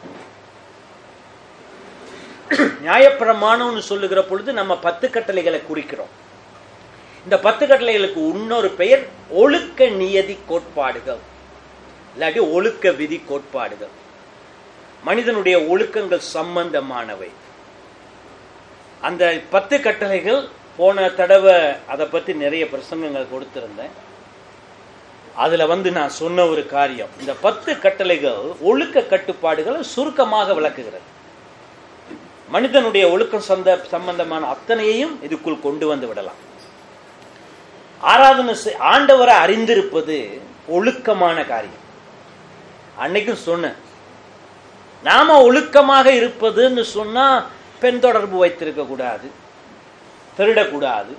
நியாயப்பிரமாணம்னு சொல்லுகிற பொழுது நம்ம பத்து கட்டளைகளை குறிக்கிறோம் இந்த பத்து கட்டளைகளுக்கு இன்னொரு பெயர் ஒழுக்க நியதி கோட்பாடுகள் இல்லாட்டி ஒழுக்க விதி கோட்பாடுகள் மனிதனுடைய ஒழுக்கங்கள் சம்பந்தமானவை அந்த பத்து கட்டளைகள் போன தடவை அதை பத்தி நிறைய பிரசங்கங்கள் கொடுத்திருந்தேன் அதுல வந்து நான் சொன்ன ஒரு காரியம் இந்த பத்து கட்டளைகள் ஒழுக்க கட்டுப்பாடுகளை சுருக்கமாக விளக்குகிறது மனிதனுடைய ஒழுக்கம் சொந்த சம்பந்தமான அத்தனையையும் இதுக்குள் கொண்டு வந்து விடலாம் ஆராதனை செய்- ஆண்டவரை அறிந்திருப்பது ஒழுக்கமான காரியம் அன்னைக்கும் சொன்னேன் நாம ஒழுக்கமாக இருப்பதுன்னு சொன்னா பெண் தொடர்பு வைத்திருக்க கூடாது திருடக்கூடாது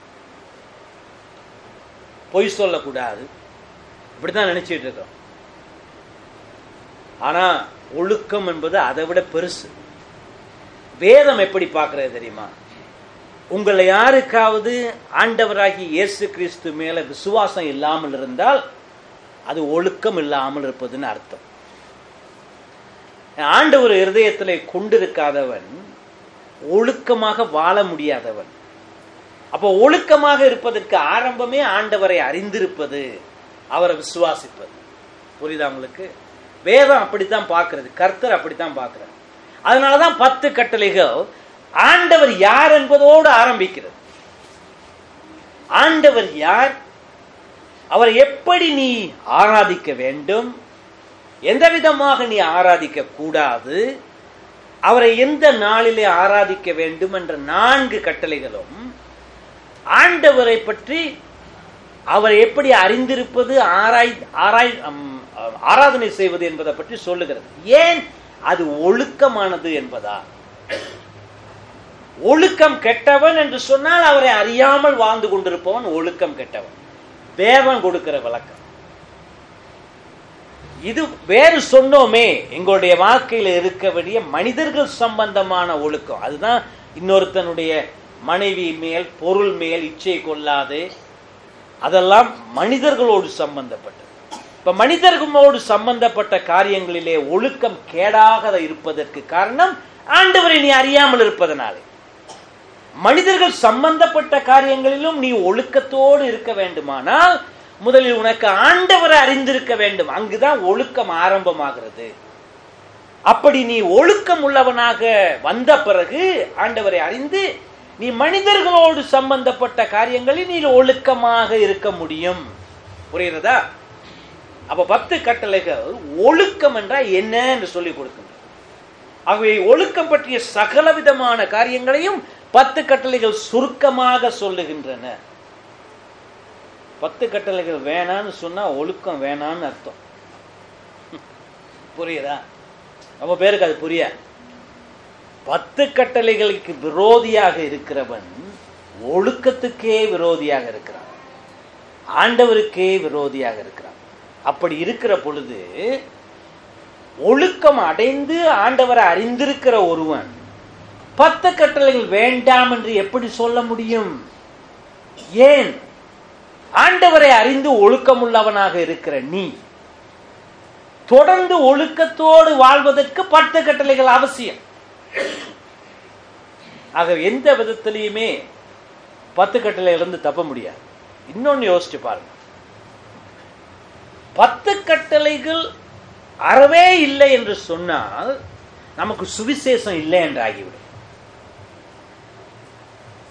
பொய் சொல்லக்கூடாது இப்படித்தான் நினைச்சிட்டு இருக்கோம் ஆனா ஒழுக்கம் என்பது அதை விட பெருசு வேதம் எப்படி பார்க்கறது தெரியுமா உங்களை யாருக்காவது ஆண்டவராகி இயேசு கிறிஸ்து மேல விசுவாசம் இல்லாமல் இருந்தால் அது ஒழுக்கம் இல்லாமல் இருப்பதுன்னு அர்த்தம் ஆண்டவர் இருதயத்தில் கொண்டிருக்காதவன் ஒழுக்கமாக வாழ முடியாதவன் அப்போ ஒழுக்கமாக இருப்பதற்கு ஆரம்பமே ஆண்டவரை அறிந்திருப்பது அவரை விசுவாசிப்பது புரியுதா உங்களுக்கு வேதம் அப்படித்தான் பார்க்கிறது கர்த்தர் அப்படித்தான் பார்க்கிறார் அதனாலதான் பத்து கட்டளைகள் ஆண்டவர் யார் என்பதோடு ஆரம்பிக்கிறது ஆண்டவர் யார் அவரை எப்படி நீ ஆராதிக்க வேண்டும் எந்த விதமாக நீ ஆராதிக்க கூடாது அவரை எந்த நாளிலே ஆராதிக்க வேண்டும் என்ற நான்கு கட்டளைகளும் ஆண்டவரை பற்றி அவர் எப்படி அறிந்திருப்பது ஆராய் ஆராய் அம், ஆராதனை செய்வது என்பதை பற்றி சொல்லுகிறது ஏன் அது ஒழுக்கமானது என்பதா ஒழுக்கம் கெட்டவன் என்று சொன்னால் அவரை அறியாமல் வாழ்ந்து கொண்டிருப்பவன் ஒழுக்கம் கெட்டவன் வேதம் கொடுக்கிற விளக்கம் இது வேறு சொன்னோமே எங்களுடைய வாழ்க்கையில இருக்க வேண்டிய மனிதர்கள் சம்பந்தமான ஒழுக்கம் அதுதான் இன்னொருத்தனுடைய மனைவி மேல் பொருள் மேல் இச்சை கொள்ளாது அதெல்லாம் மனிதர்களோடு சம்பந்தப்பட்டது இப்ப மனிதர்களோடு சம்பந்தப்பட்ட காரியங்களிலே ஒழுக்கம் கேடாக இருப்பதற்கு காரணம் ஆண்டவரை நீ அறியாமல் இருப்பதனாலே மனிதர்கள் சம்பந்தப்பட்ட காரியங்களிலும் நீ ஒழுக்கத்தோடு இருக்க வேண்டுமானால் முதலில் உனக்கு ஆண்டவரை அறிந்திருக்க வேண்டும் அங்குதான் ஒழுக்கம் ஆரம்பமாகிறது அப்படி நீ ஒழுக்கம் உள்ளவனாக வந்த பிறகு ஆண்டவரை அறிந்து நீ மனிதர்களோடு சம்பந்தப்பட்ட காரியங்களில் நீ ஒழுக்கமாக இருக்க முடியும் புரியுறதா அப்ப பத்து கட்டளைகள் ஒழுக்கம் என்றால் என்ன என்று சொல்லி கொடுக்கின்றன ஆகவே ஒழுக்கம் பற்றிய சகல விதமான காரியங்களையும் பத்து கட்டளைகள் சுருக்கமாக சொல்லுகின்றன பத்து கட்டளைகள் வேணான்னு சொன்னா ஒழுக்கம் வேணான்னு அர்த்தம் புரியுதா நம்ம பேருக்கு அது புரிய பத்து கட்டளைகளுக்கு விரோதியாக இருக்கிறவன் ஒழுக்கத்துக்கே விரோதியாக இருக்கிறான் ஆண்டவருக்கே விரோதியாக இருக்கிறான் அப்படி இருக்கிற பொழுது ஒழுக்கம் அடைந்து ஆண்டவரை அறிந்திருக்கிற ஒருவன் பத்து கட்டளைகள் வேண்டாம் என்று எப்படி சொல்ல முடியும் ஏன் ஆண்டவரை அறிந்து ஒழுக்கமுள்ளவனாக இருக்கிற நீ தொடர்ந்து ஒழுக்கத்தோடு வாழ்வதற்கு பத்து கட்டளைகள் அவசியம் ஆக எந்த விதத்திலையுமே பத்து கட்டளையிலிருந்து தப்ப முடியாது இன்னொன்னு யோசிச்சு பாருங்க பத்து கட்டளைகள் அறவே இல்லை என்று சொன்னால் நமக்கு சுவிசேஷம் இல்லை என்று ஆகிவிடும்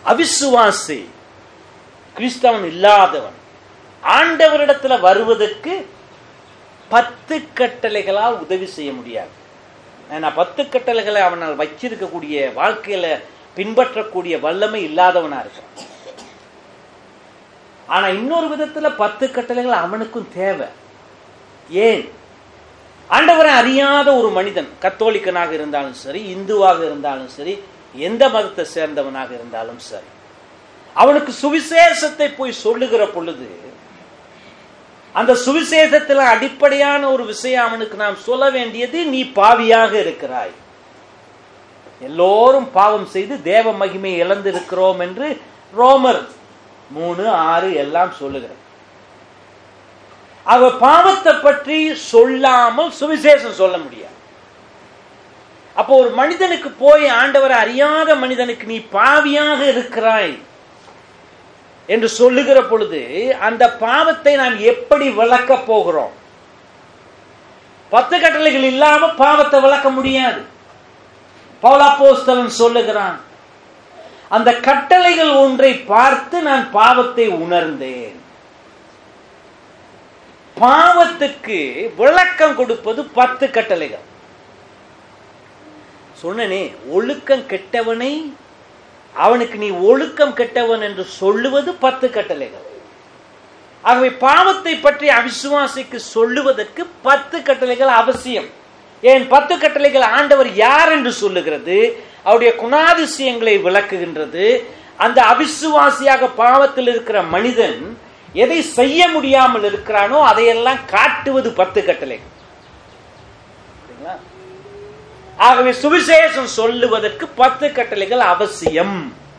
அவிசுவாசி கிறிஸ்தவன் இல்லாதவன் ஆண்டவரிடத்துல வருவதற்கு பத்து கட்டளைகளால் உதவி செய்ய முடியாது ஏன்னா பத்து கட்டளைகளை அவனால் வச்சிருக்கக்கூடிய வாழ்க்கையில பின்பற்றக்கூடிய வல்லமை இல்லாதவனா இருக்கான் ஆனா இன்னொரு விதத்துல பத்து கட்டளைகள் அவனுக்கும் தேவை ஏன் ஆண்டவரை அறியாத ஒரு மனிதன் கத்தோலிக்கனாக இருந்தாலும் சரி இந்துவாக இருந்தாலும் சரி எந்த மதத்தை சேர்ந்தவனாக இருந்தாலும் சரி அவனுக்கு சுவிசேஷத்தை போய் சொல்லுகிற பொழுது அந்த சுவிசேஷத்தில் அடிப்படையான ஒரு விஷயம் அவனுக்கு நாம் சொல்ல வேண்டியது நீ பாவியாக இருக்கிறாய் எல்லோரும் பாவம் செய்து தேவ மகிமை இழந்திருக்கிறோம் என்று ரோமர் மூணு ஆறு எல்லாம் சொல்லுகிறது அவ பாவத்தை பற்றி சொல்லாமல் சுவிசேஷம் சொல்ல முடியாது அப்போ ஒரு மனிதனுக்கு போய் ஆண்டவரை அறியாத மனிதனுக்கு நீ பாவியாக இருக்கிறாய் என்று சொல்லுகிற பொழுது அந்த பாவத்தை நாம் எப்படி விளக்க போகிறோம் பத்து கட்டளைகள் இல்லாம பாவத்தை விளக்க முடியாது பௌலாப்போஸ்தலன் சொல்லுகிறான் அந்த கட்டளைகள் ஒன்றை பார்த்து நான் பாவத்தை உணர்ந்தேன் பாவத்துக்கு விளக்கம் கொடுப்பது பத்து கட்டளைகள் சொன்னனே ஒழுக்கம் கெட்டவனை அவனுக்கு நீ ஒழுக்கம் கெட்டவன் என்று சொல்லுவது பத்து கட்டளைகள் ஆகவே பாவத்தை பற்றி அவிசுவாசிக்கு சொல்லுவதற்கு பத்து கட்டளைகள் அவசியம் ஏன் பத்து கட்டளைகள் ஆண்டவர் யார் என்று சொல்லுகிறது அவருடைய குணாதிசயங்களை விளக்குகின்றது அந்த அவிசுவாசியாக பாவத்தில் இருக்கிற மனிதன் எதை செய்ய முடியாமல் இருக்கிறானோ அதையெல்லாம் காட்டுவது பத்து கட்டளைகள் சரிங்களா? ஆகவே சுவிசேஷம் சொல்லுவதற்கு பத்து கட்டளைகள் அவசியம்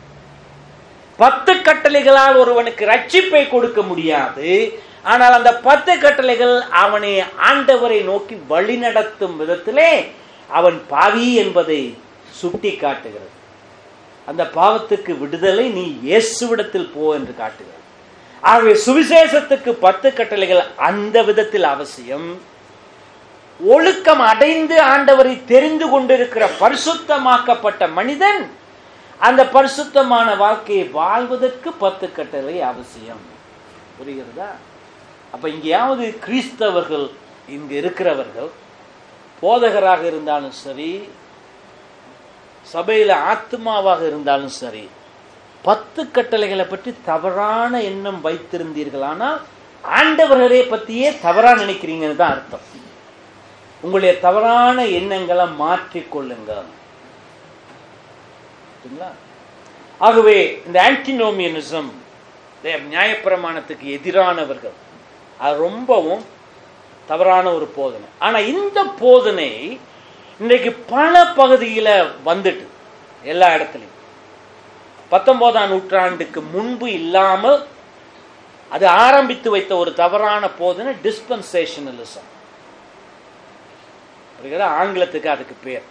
பத்து கட்டளைகளால் ஒருவனுக்கு ரட்சிப்பை கொடுக்க முடியாது ஆனால் அந்த பத்து கட்டளைகள் அவனை ஆண்டவரை நோக்கி வழிநடத்தும் விதத்திலே அவன் பாவி என்பதை சுட்டி காட்டுகிறது அந்த பாவத்துக்கு விடுதலை நீ இயேசுவிடத்தில் போ என்று காட்டுகிறது ஆகவே சுவிசேஷத்துக்கு பத்து கட்டளைகள் அந்த விதத்தில் அவசியம் ஒழுக்கம் அடைந்து ஆண்டவரை தெரிந்து கொண்டிருக்கிற பரிசுத்தமாக்கப்பட்ட மனிதன் அந்த பரிசுத்தமான வாழ்க்கையை வாழ்வதற்கு பத்து கட்டளை அவசியம் புரிகிறதா அப்ப இங்கேயாவது கிறிஸ்தவர்கள் இங்க இருக்கிறவர்கள் போதகராக இருந்தாலும் சரி சபையில ஆத்மாவாக இருந்தாலும் சரி பத்து கட்டளைகளை பற்றி தவறான எண்ணம் வைத்திருந்தீர்களானால் ஆண்டவர்களே பத்தியே தவறா நினைக்கிறீங்கன்னு தான் அர்த்தம் உங்களுடைய தவறான எண்ணங்களை மாற்றிக்கொள்ளுங்கள் சரிங்களா? ஆகவே இந்த ஆன்டினோமியனிசம் நியாயப்பிரமாணத்துக்கு எதிரானவர்கள் அது ரொம்பவும் தவறான ஒரு போதனை ஆனா இந்த போதனை இன்றைக்கு பல பகுதியில வந்துட்டு எல்லா இடத்துலையும் பத்தொன்பதாம் நூற்றாண்டுக்கு முன்பு இல்லாமல் அது ஆரம்பித்து வைத்த ஒரு தவறான போதனை டிஸ்பென்சேஷனலிசம் புரியுதா? ஆங்கிலத்துக்கு அதுக்கு பேர்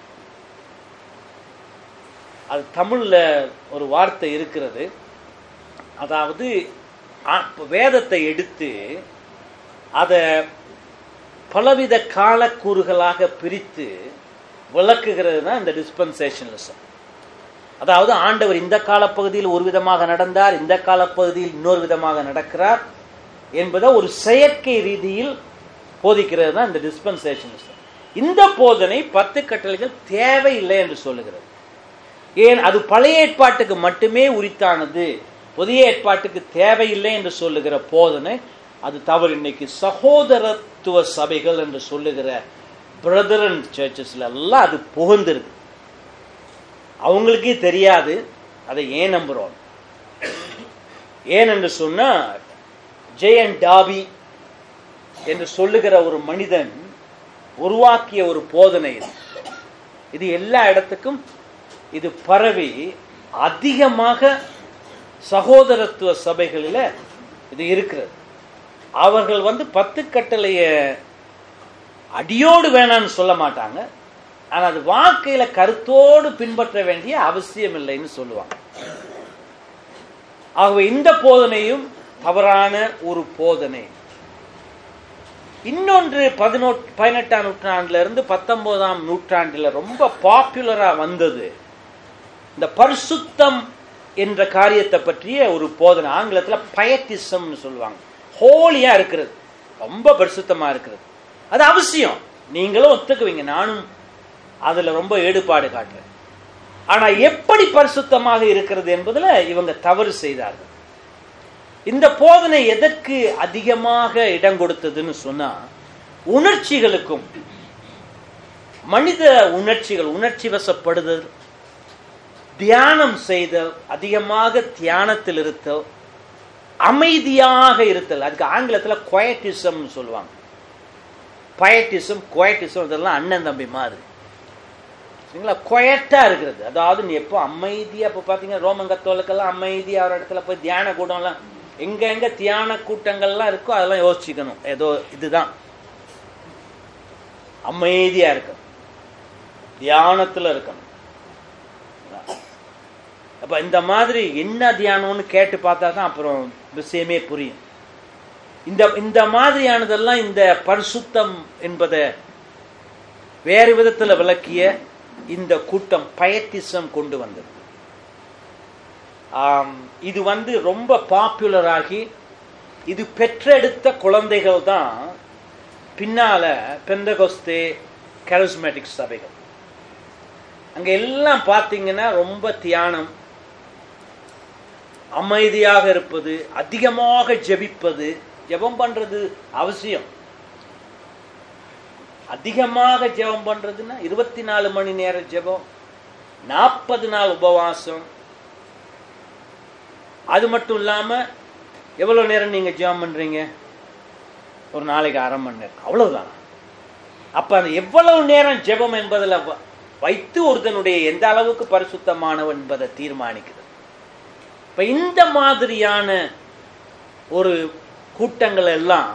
அது தமிழ்ல ஒரு வார்த்தை இருக்கிறது அதாவது ஆ- வேதத்தை எடுத்து அதை பலவித காலக்கூறுகளாக பிரித்து விளக்குகிறது தான் இந்த டிஸ்பென்சேஷனலிசம் அதாவது ஆண்டவர் இந்த காலப்பகுதியில் ஒரு விதமாக நடந்தார் இந்த காலப்பகுதியில் இன்னொரு விதமாக நடக்கிறார் என்பதை ஒரு செயற்கை ரீதியில் போதிக்கிறது தான் இந்த டிஸ்பென்சேஷனிசம் இந்த போதனை பத்து கட்டளைகள் தேவையில்லை என்று சொல்லுகிறது ஏன் அது பழைய ஏற்பாட்டுக்கு மட்டுமே உரித்தானது புதிய ஏற்பாட்டுக்கு தேவையில்லை என்று சொல்லுகிற போதனை அது தவறு இன்னைக்கு சகோதரத்துவ சபைகள் என்று சொல்லுகிற பிரதரன் சர்ச்சஸ்ல எல்லாம் அது புகுந்திருக்கு அவங்களுக்கே தெரியாது அதை ஏன் நம்புறோம் ஏன் என்று சொன்னா ஜெயன் டாபி என்று சொல்லுகிற ஒரு மனிதன் உருவாக்கிய ஒரு போதனை இது இது எல்லா இடத்துக்கும் இது பரவி அதிகமாக சகோதரத்துவ சபைகளில இது இருக்கிறது அவர்கள் வந்து பத்து கட்டளைய அடியோடு வேணாம்னு சொல்ல மாட்டாங்க ஆனா அது வாழ்க்கையில கருத்தோடு பின்பற்ற வேண்டிய அவசியம் இல்லைன்னு சொல்லுவாங்க ஆகவே இந்த போதனையும் தவறான ஒரு போதனை இன்னொன்று பதினோட் பதினெட்டாம் நூற்றாண்டுல இருந்து பத்தொன்பதாம் நூற்றாண்டுல ரொம்ப பாப்புலரா வந்தது இந்த பரிசுத்தம் என்ற காரியத்தை பற்றிய ஒரு போதனை ஆங்கிலத்துல பயட்டிசம்னு சொல்லுவாங்க ஹோலியா இருக்கிறது ரொம்ப பரிசுத்தமா இருக்கிறது அது அவசியம் நீங்களும் ஒத்துக்குவீங்க நானும் அதுல ரொம்ப ஈடுபாடு காட்டுறேன் ஆனா எப்படி பரிசுத்தமாக இருக்கிறது என்பதுல இவங்க தவறு செய்தார்கள் இந்த போதனை எதற்கு அதிகமாக இடம் கொடுத்ததுன்னு சொன்னா உணர்ச்சிகளுக்கும் மனித உணர்ச்சிகள் உணர்ச்சி வசப்படுதல் தியானம் செய்தல் அதிகமாக தியானத்தில் இருத்தல் அமைதியாக இருத்தல் அதுக்கு ஆங்கிலத்துல குவயட்டிசம்னு சொல்லுவாங்க பயட்டிசம் குவயட்டிசம் இதெல்லாம் அண்ணன் தம்பி மாதிரி சரிங்களா குவயட்டா இருக்கிறது அதாவது நீ எப்போ அமைதியா இப்போ பார்த்தீங்கன்னா ரோமன் கத்தோலுக்கெல்லாம் அமைதியா ஒரு இடத்துல போய் தியான கூட்டம்லாம் எங்க எங்க தியான கூட்டங்கள்லாம் இருக்கோ அதெல்லாம் யோசிச்சுக்கணும் ஏதோ இதுதான் அமைதியா இருக்கணும் தியானத்துல இருக்கணும் அப்ப இந்த மாதிரி என்ன தியானம்னு கேட்டு பார்த்தா தான் அப்புறம் விஷயமே புரியும் இந்த இந்த மாதிரியானதெல்லாம் இந்த பரிசுத்தம் என்பதை வேறு விதத்துல விளக்கிய இந்த கூட்டம் பயத்திசம் கொண்டு வந்தது ஆம், இது வந்து ரொம்ப பாப்புலர் ஆகி இது பெற்றெடுத்த குழந்தைகள் தான் பின்னால பெந்தகொஸ்தே கரிஸ்மேட்டிக் சபைகள் அங்க எல்லாம் பார்த்தீங்கன்னா ரொம்ப தியானம் அமைதியாக இருப்பது அதிகமாக ஜெபிப்பது ஜெபம் பண்றது அவசியம் அதிகமாக ஜெபம் பண்றதுன்னா இருபத்தி நாலு மணி நேர ஜெபம் நாற்பது நாள் உபவாசம் அது மட்டும் இல்லாம எவ்வளவு நேரம் நீங்க ஜெபம் பண்றீங்க ஒரு நாளைக்கு அரை மணி நேரம் அவ்வளவுதான் அப்ப அந்த எவ்வளவு நேரம் ஜெபம் என்பதுல வ- வைத்து ஒருத்தனுடைய எந்த அளவுக்கு பரிசுத்தமானவன் என்பதை தீர்மானிக்குது இப்ப இந்த மாதிரியான ஒரு கூட்டங்கள் எல்லாம்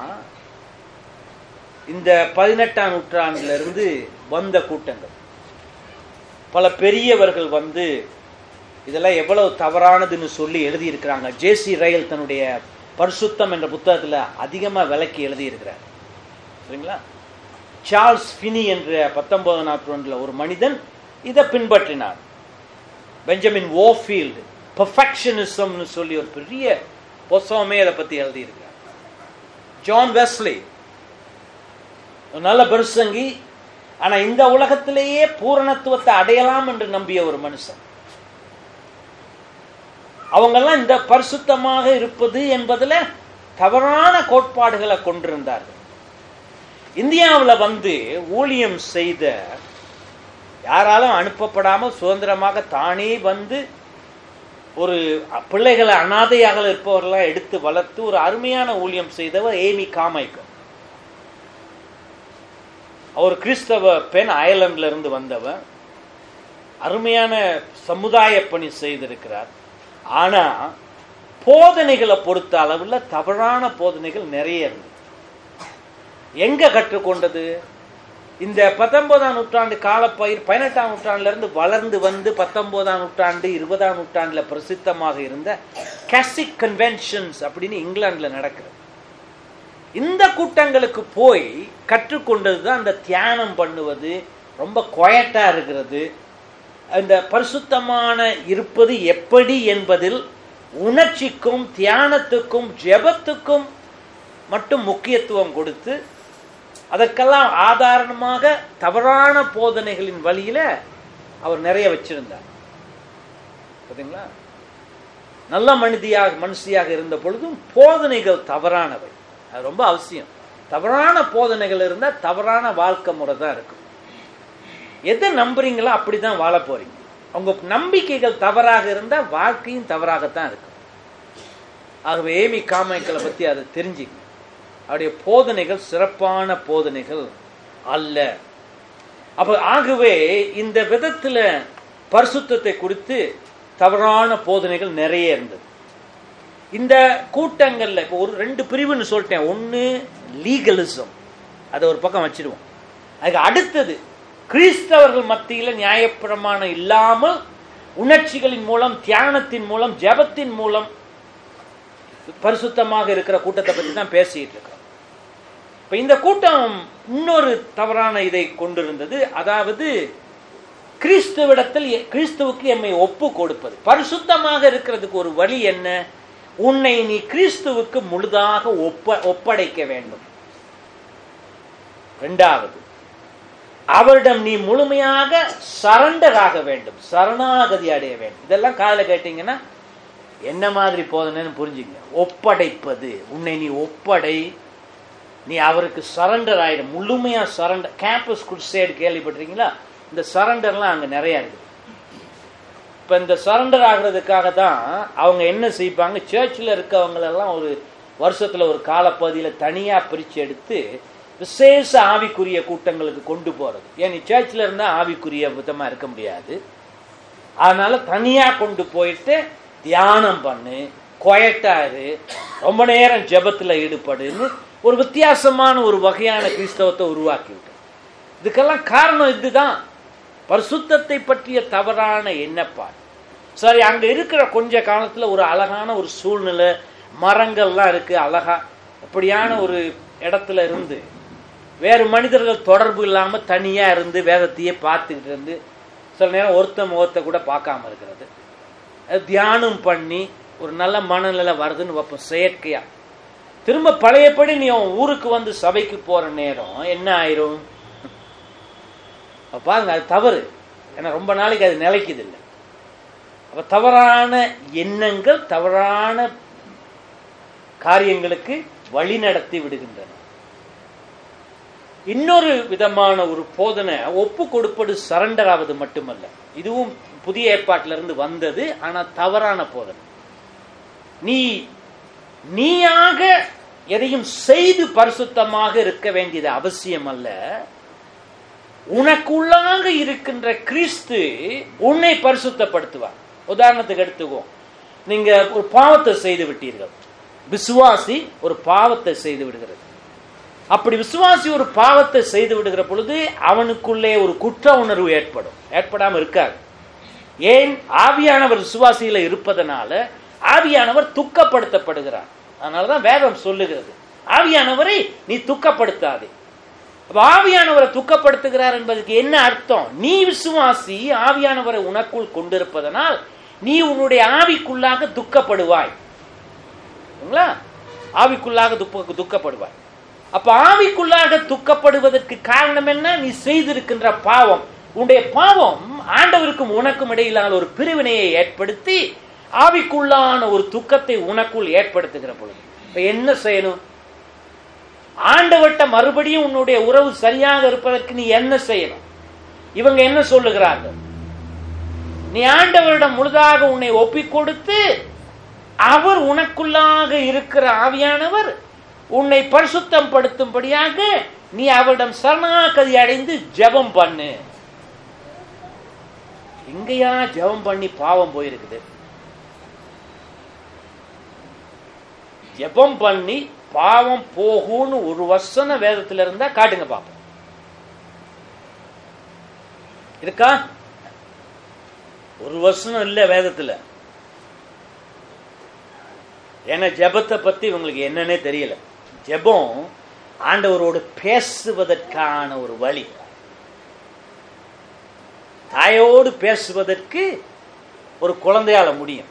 இந்த பதினெட்டாம் நூற்றாண்டுல இருந்து வந்த கூட்டங்கள் பல பெரியவர்கள் வந்து இதெல்லாம் எவ்வளவு தவறானதுன்னு சொல்லி எழுதியிருக்கிறாங்க ஜேசி ரயில் தன்னுடைய பரிசுத்தம் என்ற புத்தகத்துல அதிகமா விளக்கி எழுதியிருக்கிறார் சரிங்களா சார்ல்ஸ் ஃபினி என்ற பத்தொன்பதாம் நூற்றாண்டுல ஒரு மனிதன் இதை பின்பற்றினார் பெஞ்சமின் ஓஃபீல்டு பர்ஃபெக்ஷனிசம்னு சொல்லி ஒரு பெரிய புஸ்தகமே அதை பத்தி எழுதியிருக்கிறார் ஜான் வெஸ்லி ஒரு நல்ல பெருசங்கி ஆனா இந்த உலகத்திலேயே பூரணத்துவத்தை அடையலாம் என்று நம்பிய ஒரு மனுஷன் அவங்கெல்லாம் இந்த பரிசுத்தமாக இருப்பது என்பதுல தவறான கோட்பாடுகளை கொண்டிருந்தார்கள் இந்தியாவுல வந்து ஊழியம் செய்த யாராலும் அனுப்பப்படாமல் சுதந்திரமாக தானே வந்து ஒரு பிள்ளைகளை அனாதையாக இருப்பவர்களாம் எடுத்து வளர்த்து ஒரு அருமையான ஊழியம் செய்தவர் ஏமி காமைக்கும் அவர் கிறிஸ்தவ பெண் அயர்லாந்துல இருந்து வந்தவர் அருமையான சமுதாய பணி செய்திருக்கிறார் ஆனா போதனைகளை பொறுத்த அளவுல தவறான போதனைகள் நிறைய இருந்தது எங்க கற்றுக்கொண்டது இந்த பத்தொன்பதாம் நூற்றாண்டு காலப்பயிர் பதினெட்டாம் நூற்றாண்டுல இருந்து வளர்ந்து வந்து பத்தொன்பதாம் நூற்றாண்டு இருபதாம் நூற்றாண்டுல பிரசித்தமாக இருந்த கேசிக் கன்வென்ஷன்ஸ் அப்படின்னு இங்கிலாந்துல நடக்கிறது இந்த கூட்டங்களுக்கு போய் கற்றுக்கொண்டது தான் அந்த தியானம் பண்ணுவது ரொம்ப குவயட்டா இருக்கிறது அந்த பரிசுத்தமான இருப்பது எப்படி என்பதில் உணர்ச்சிக்கும் தியானத்துக்கும் ஜெபத்துக்கும் மட்டும் முக்கியத்துவம் கொடுத்து அதற்கெல்லாம் ஆதாரணமாக தவறான போதனைகளின் வழியில அவர் நிறைய வச்சிருந்தார் பார்த்தீங்களா நல்ல மனிதியாக மனுஷியாக இருந்த பொழுதும் போதனைகள் தவறானவை அது ரொம்ப அவசியம் தவறான போதனைகள் இருந்தா தவறான வாழ்க்கை முறை தான் இருக்கும் எதை நம்புறீங்களோ அப்படிதான் வாழ போறீங்க உங்க நம்பிக்கைகள் தவறாக இருந்தா வாழ்க்கையும் தவறாகத்தான் இருக்கும் ஆகவே ஏமி காமைக்களை பத்தி அதை தெரிஞ்சுக்க அவருடைய போதனைகள் சிறப்பான போதனைகள் அல்ல அப்ப ஆகவே இந்த விதத்துல பரிசுத்தத்தை குறித்து தவறான போதனைகள் நிறைய இருந்தது இந்த கூட்டங்கள்ல இப்போ ஒரு ரெண்டு பிரிவுன்னு சொல்லிட்டேன் ஒன்னு லீகலிசம் அதை ஒரு பக்கம் வச்சிடுவோம் அதுக்கு அடுத்தது கிறிஸ்தவர்கள் மத்தியில நியாயப்பிரமாணம் இல்லாமல் உணர்ச்சிகளின் மூலம் தியானத்தின் மூலம் ஜெபத்தின் மூலம் பரிசுத்தமாக இருக்கிற கூட்டத்தை பற்றி தான் பேசிட்டு இருக்கிறோம் இப்ப இந்த கூட்டம் இன்னொரு தவறான இதை கொண்டிருந்தது அதாவது கிறிஸ்துவிடத்தில் எ- கிறிஸ்துவுக்கு எம்மை ஒப்பு கொடுப்பது பரிசுத்தமாக இருக்கிறதுக்கு ஒரு வழி என்ன உன்னை நீ கிறிஸ்துவுக்கு முழுதாக ஒப்ப ஒப்படைக்க வேண்டும் இரண்டாவது அவரிடம் நீ முழுமையாக சரண்டர் ஆக வேண்டும் சரணாகதி அடைய வேண்டும் இதெல்லாம் காதுல கேட்டீங்கன்னா என்ன மாதிரி போதனைன்னு புரிஞ்சுங்க ஒப்படைப்பது உன்னை நீ ஒப்படை நீ அவருக்கு சரண்டர் ஆயிடும் முழுமையா சரண்டர் கேம்பஸ் குட்சைடு கேள்விப்பட்டிருக்கீங்களா இந்த சரண்டர்லாம் அங்க நிறைய இருக்கு இப்ப இந்த சரண்டர் ஆகிறதுக்காக தான் அவங்க என்ன செய்வாங்க சர்ச்சில் இருக்கவங்களெல்லாம் ஒரு வருஷத்துல ஒரு காலப்பகுதியில தனியா பிரிச்சு எடுத்து விசேஷ ஆவிக்குரிய கூட்டங்களுக்கு கொண்டு போறது ஏன் நீ சர்ச்சில் இருந்தா ஆவிக்குரிய விதமா இருக்க முடியாது அதனால தனியா கொண்டு போயிட்டு தியானம் பண்ணு கொயட்டா இரு ரொம்ப நேரம் ஜெபத்துல ஈடுபடுன்னு ஒரு வித்தியாசமான ஒரு வகையான கிறிஸ்தவத்தை உருவாக்கி விட்டு இதுக்கெல்லாம் காரணம் இதுதான் பரிசுத்தத்தை பற்றிய தவறான எண்ணப்பாடு சரி அங்க இருக்கிற கொஞ்ச காலத்துல ஒரு அழகான ஒரு சூழ்நிலை மரங்கள்லாம் இருக்கு அழகா அப்படியான ஒரு இடத்துல இருந்து வேறு மனிதர்கள் தொடர்பு இல்லாம தனியா இருந்து வேதத்தையே பார்த்துக்கிட்டு இருந்து சில நேரம் ஒருத்த முகத்தை கூட பார்க்காம இருக்கிறது அது தியானம் பண்ணி ஒரு நல்ல மனநிலை வருதுன்னு வைப்போம் செயற்கையா திரும்ப பழையபடி நீ உன் ஊருக்கு வந்து சபைக்கு போற நேரம் என்ன ஆயிரும் அப்ப பாருங்க அது தவறு ஏன்னா ரொம்ப நாளைக்கு அது நிலைக்குது இல்லை அப்ப தவறான எண்ணங்கள் தவறான காரியங்களுக்கு வழி நடத்தி விடுகின்றன இன்னொரு விதமான ஒரு போதனை ஒப்பு கொடுப்பது சரண்டர் ஆவது மட்டுமல்ல இதுவும் புதிய ஏற்பாட்டில இருந்து வந்தது ஆனா தவறான போதனை நீ நீயாக எதையும் செய்து பரிசுத்தமாக இருக்க வேண்டியது அவசியம் அல்ல உனக்குள்ளாக இருக்கின்ற கிறிஸ்து உன்னை பரிசுத்தப்படுத்துவார் உதாரணத்துக்கு எடுத்துக்குவோம் நீங்க ஒரு பாவத்தை செய்து விட்டீர்கள் விசுவாசி ஒரு பாவத்தை செய்து விடுகிறது அப்படி விசுவாசி ஒரு பாவத்தை செய்து விடுகிற பொழுது அவனுக்குள்ளே ஒரு குற்ற உணர்வு ஏற்படும் ஏற்படாம இருக்காது ஏன் ஆவியானவர் விசுவாசியில இருப்பதனால ஆவியானவர் துக்கப்படுத்தப்படுகிறார் அதனாலதான் வேதம் சொல்லுகிறது ஆவியானவரை நீ துக்கப்படுத்தாதே அப்ப ஆவியானவரை துக்கப்படுத்துகிறார் என்பதற்கு என்ன அர்த்தம் நீ விசுவாசி ஆவியானவரை உனக்குள் கொண்டிருப்பதனால் நீ உன்னுடைய ஆவிக்குள்ளாக துக்கப்படுவாய் சரிங்களா? ஆவிக்குள்ளாக துக்க துக்கப்படுவாய் அப்ப ஆவிக்குள்ளாக துக்கப்படுவதற்கு காரணம் என்ன நீ செய்திருக்கின்ற பாவம் உன்னுடைய பாவம் ஆண்டவருக்கும் உனக்கும் இடையிலான ஒரு பிரிவினையை ஏற்படுத்தி ஆவிக்குள்ளான ஒரு துக்கத்தை உனக்குள் ஏற்படுத்துகிற பொழுது இப்ப என்ன செய்யணும் ஆண்டவர்ட்ட மறுபடியும் உன்னுடைய உறவு சரியாக இருப்பதற்கு நீ என்ன செய்யணும் இவங்க என்ன சொல்லுகிறார்கள் நீ ஆண்டவரிடம் முழுதாக உன்னை ஒப்பிக் கொடுத்து அவர் உனக்குள்ளாக இருக்கிற ஆவியானவர் உன்னை பரிசுத்தம் படுத்தும்படியாக நீ அவரிடம் சரணாகதி அடைந்து ஜெபம் பண்ணு எங்கேயா ஜெபம் பண்ணி பாவம் போயிருக்குது ஜெபம் பண்ணி பாவம் போகும்னு ஒரு வசனம் வேதத்துல இருந்தா காட்டுங்க பாப்போம் இருக்கா ஒரு வசனம் இல்ல வேதத்துல ஏன்னா ஜெபத்தை பத்தி இவங்களுக்கு என்னன்னே தெரியல ஜெபம் ஆண்டவரோடு பேசுவதற்கான ஒரு வழி தாயோடு பேசுவதற்கு ஒரு குழந்தையால முடியும்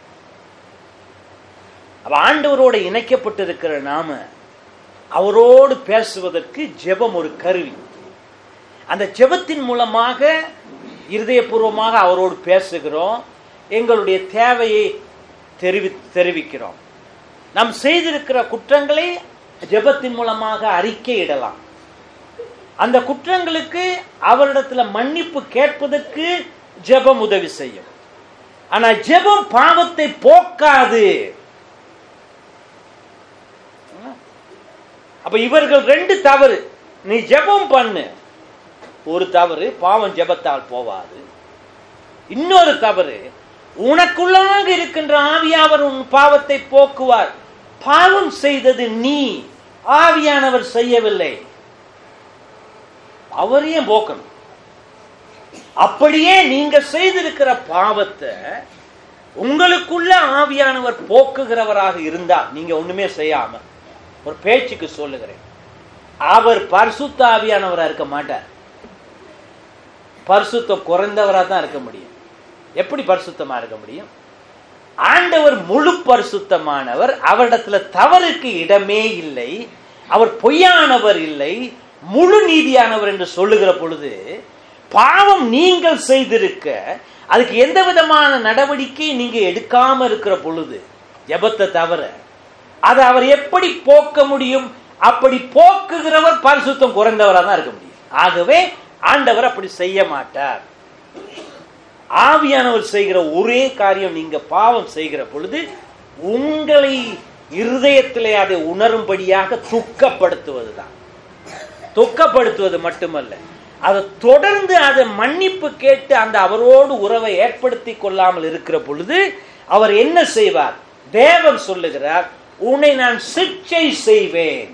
அப்ப ஆண்டவரோடு இணைக்கப்பட்டிருக்கிற நாம அவரோடு பேசுவதற்கு ஜெபம் ஒரு கருவி அந்த ஜெபத்தின் மூலமாக இருதயபூர்வமாக அவரோடு பேசுகிறோம் எங்களுடைய தேவையை தெரிவி தெரிவிக்கிறோம் நாம் செய்திருக்கிற குற்றங்களை ஜெபத்தின் மூலமாக அறிக்கையிடலாம் அந்த குற்றங்களுக்கு அவரிடத்துல மன்னிப்பு கேட்பதற்கு ஜெபம் உதவி செய்யும் ஆனா ஜெபம் பாவத்தை போக்காது அப்ப இவர்கள் ரெண்டு தவறு நீ ஜெபம் பண்ணு ஒரு தவறு பாவம் ஜெபத்தால் போவாது இன்னொரு தவறு உனக்குள்ளாக இருக்கின்ற ஆவியாவர் உன் பாவத்தை போக்குவார் பாவம் செய்தது நீ ஆவியானவர் செய்யவில்லை அவரையும் போக்கணும் அப்படியே நீங்க செய்திருக்கிற பாவத்தை உங்களுக்குள்ள ஆவியானவர் போக்குகிறவராக இருந்தா நீங்க ஒண்ணுமே செய்யாம ஒரு பேச்சுக்கு சொல்லுகிறேன் அவர் பரிசுத்த ஆவியானவரா இருக்க மாட்டார் பரிசுத்தம் குறைந்தவரா தான் இருக்க முடியும் எப்படி பரிசுத்தமா இருக்க முடியும் ஆண்டவர் முழு பரிசுத்தமானவர் அவரிடத்துல தவறுக்கு இடமே இல்லை அவர் பொய்யானவர் இல்லை முழு நீதியானவர் என்று சொல்லுகிற பொழுது பாவம் நீங்கள் செய்திருக்க அதுக்கு எந்த விதமான நடவடிக்கை நீங்க எடுக்காம இருக்கிற பொழுது ஜெபத்தை தவிர அதை அவர் எப்படி போக்க முடியும் அப்படி போக்குகிறவர் பரிசுத்தம் குறைந்தவரா தான் இருக்க முடியும் ஆகவே ஆண்டவர் அப்படி செய்ய மாட்டார் ஆவியானவர் செய்கிற ஒரே காரியம் நீங்க பாவம் செய்கிற பொழுது உங்களை இருதயத்திலே அதை உணரும்படியாக துக்கப்படுத்துவதுதான் துக்கப்படுத்துவது மட்டுமல்ல அதை தொடர்ந்து அதை மன்னிப்பு கேட்டு அந்த அவரோடு உறவை ஏற்படுத்தி கொள்ளாமல் இருக்கிற பொழுது அவர் என்ன செய்வார் தேவன் சொல்லுகிறார் உன்னை நான் சிக்ஷை செய்வேன்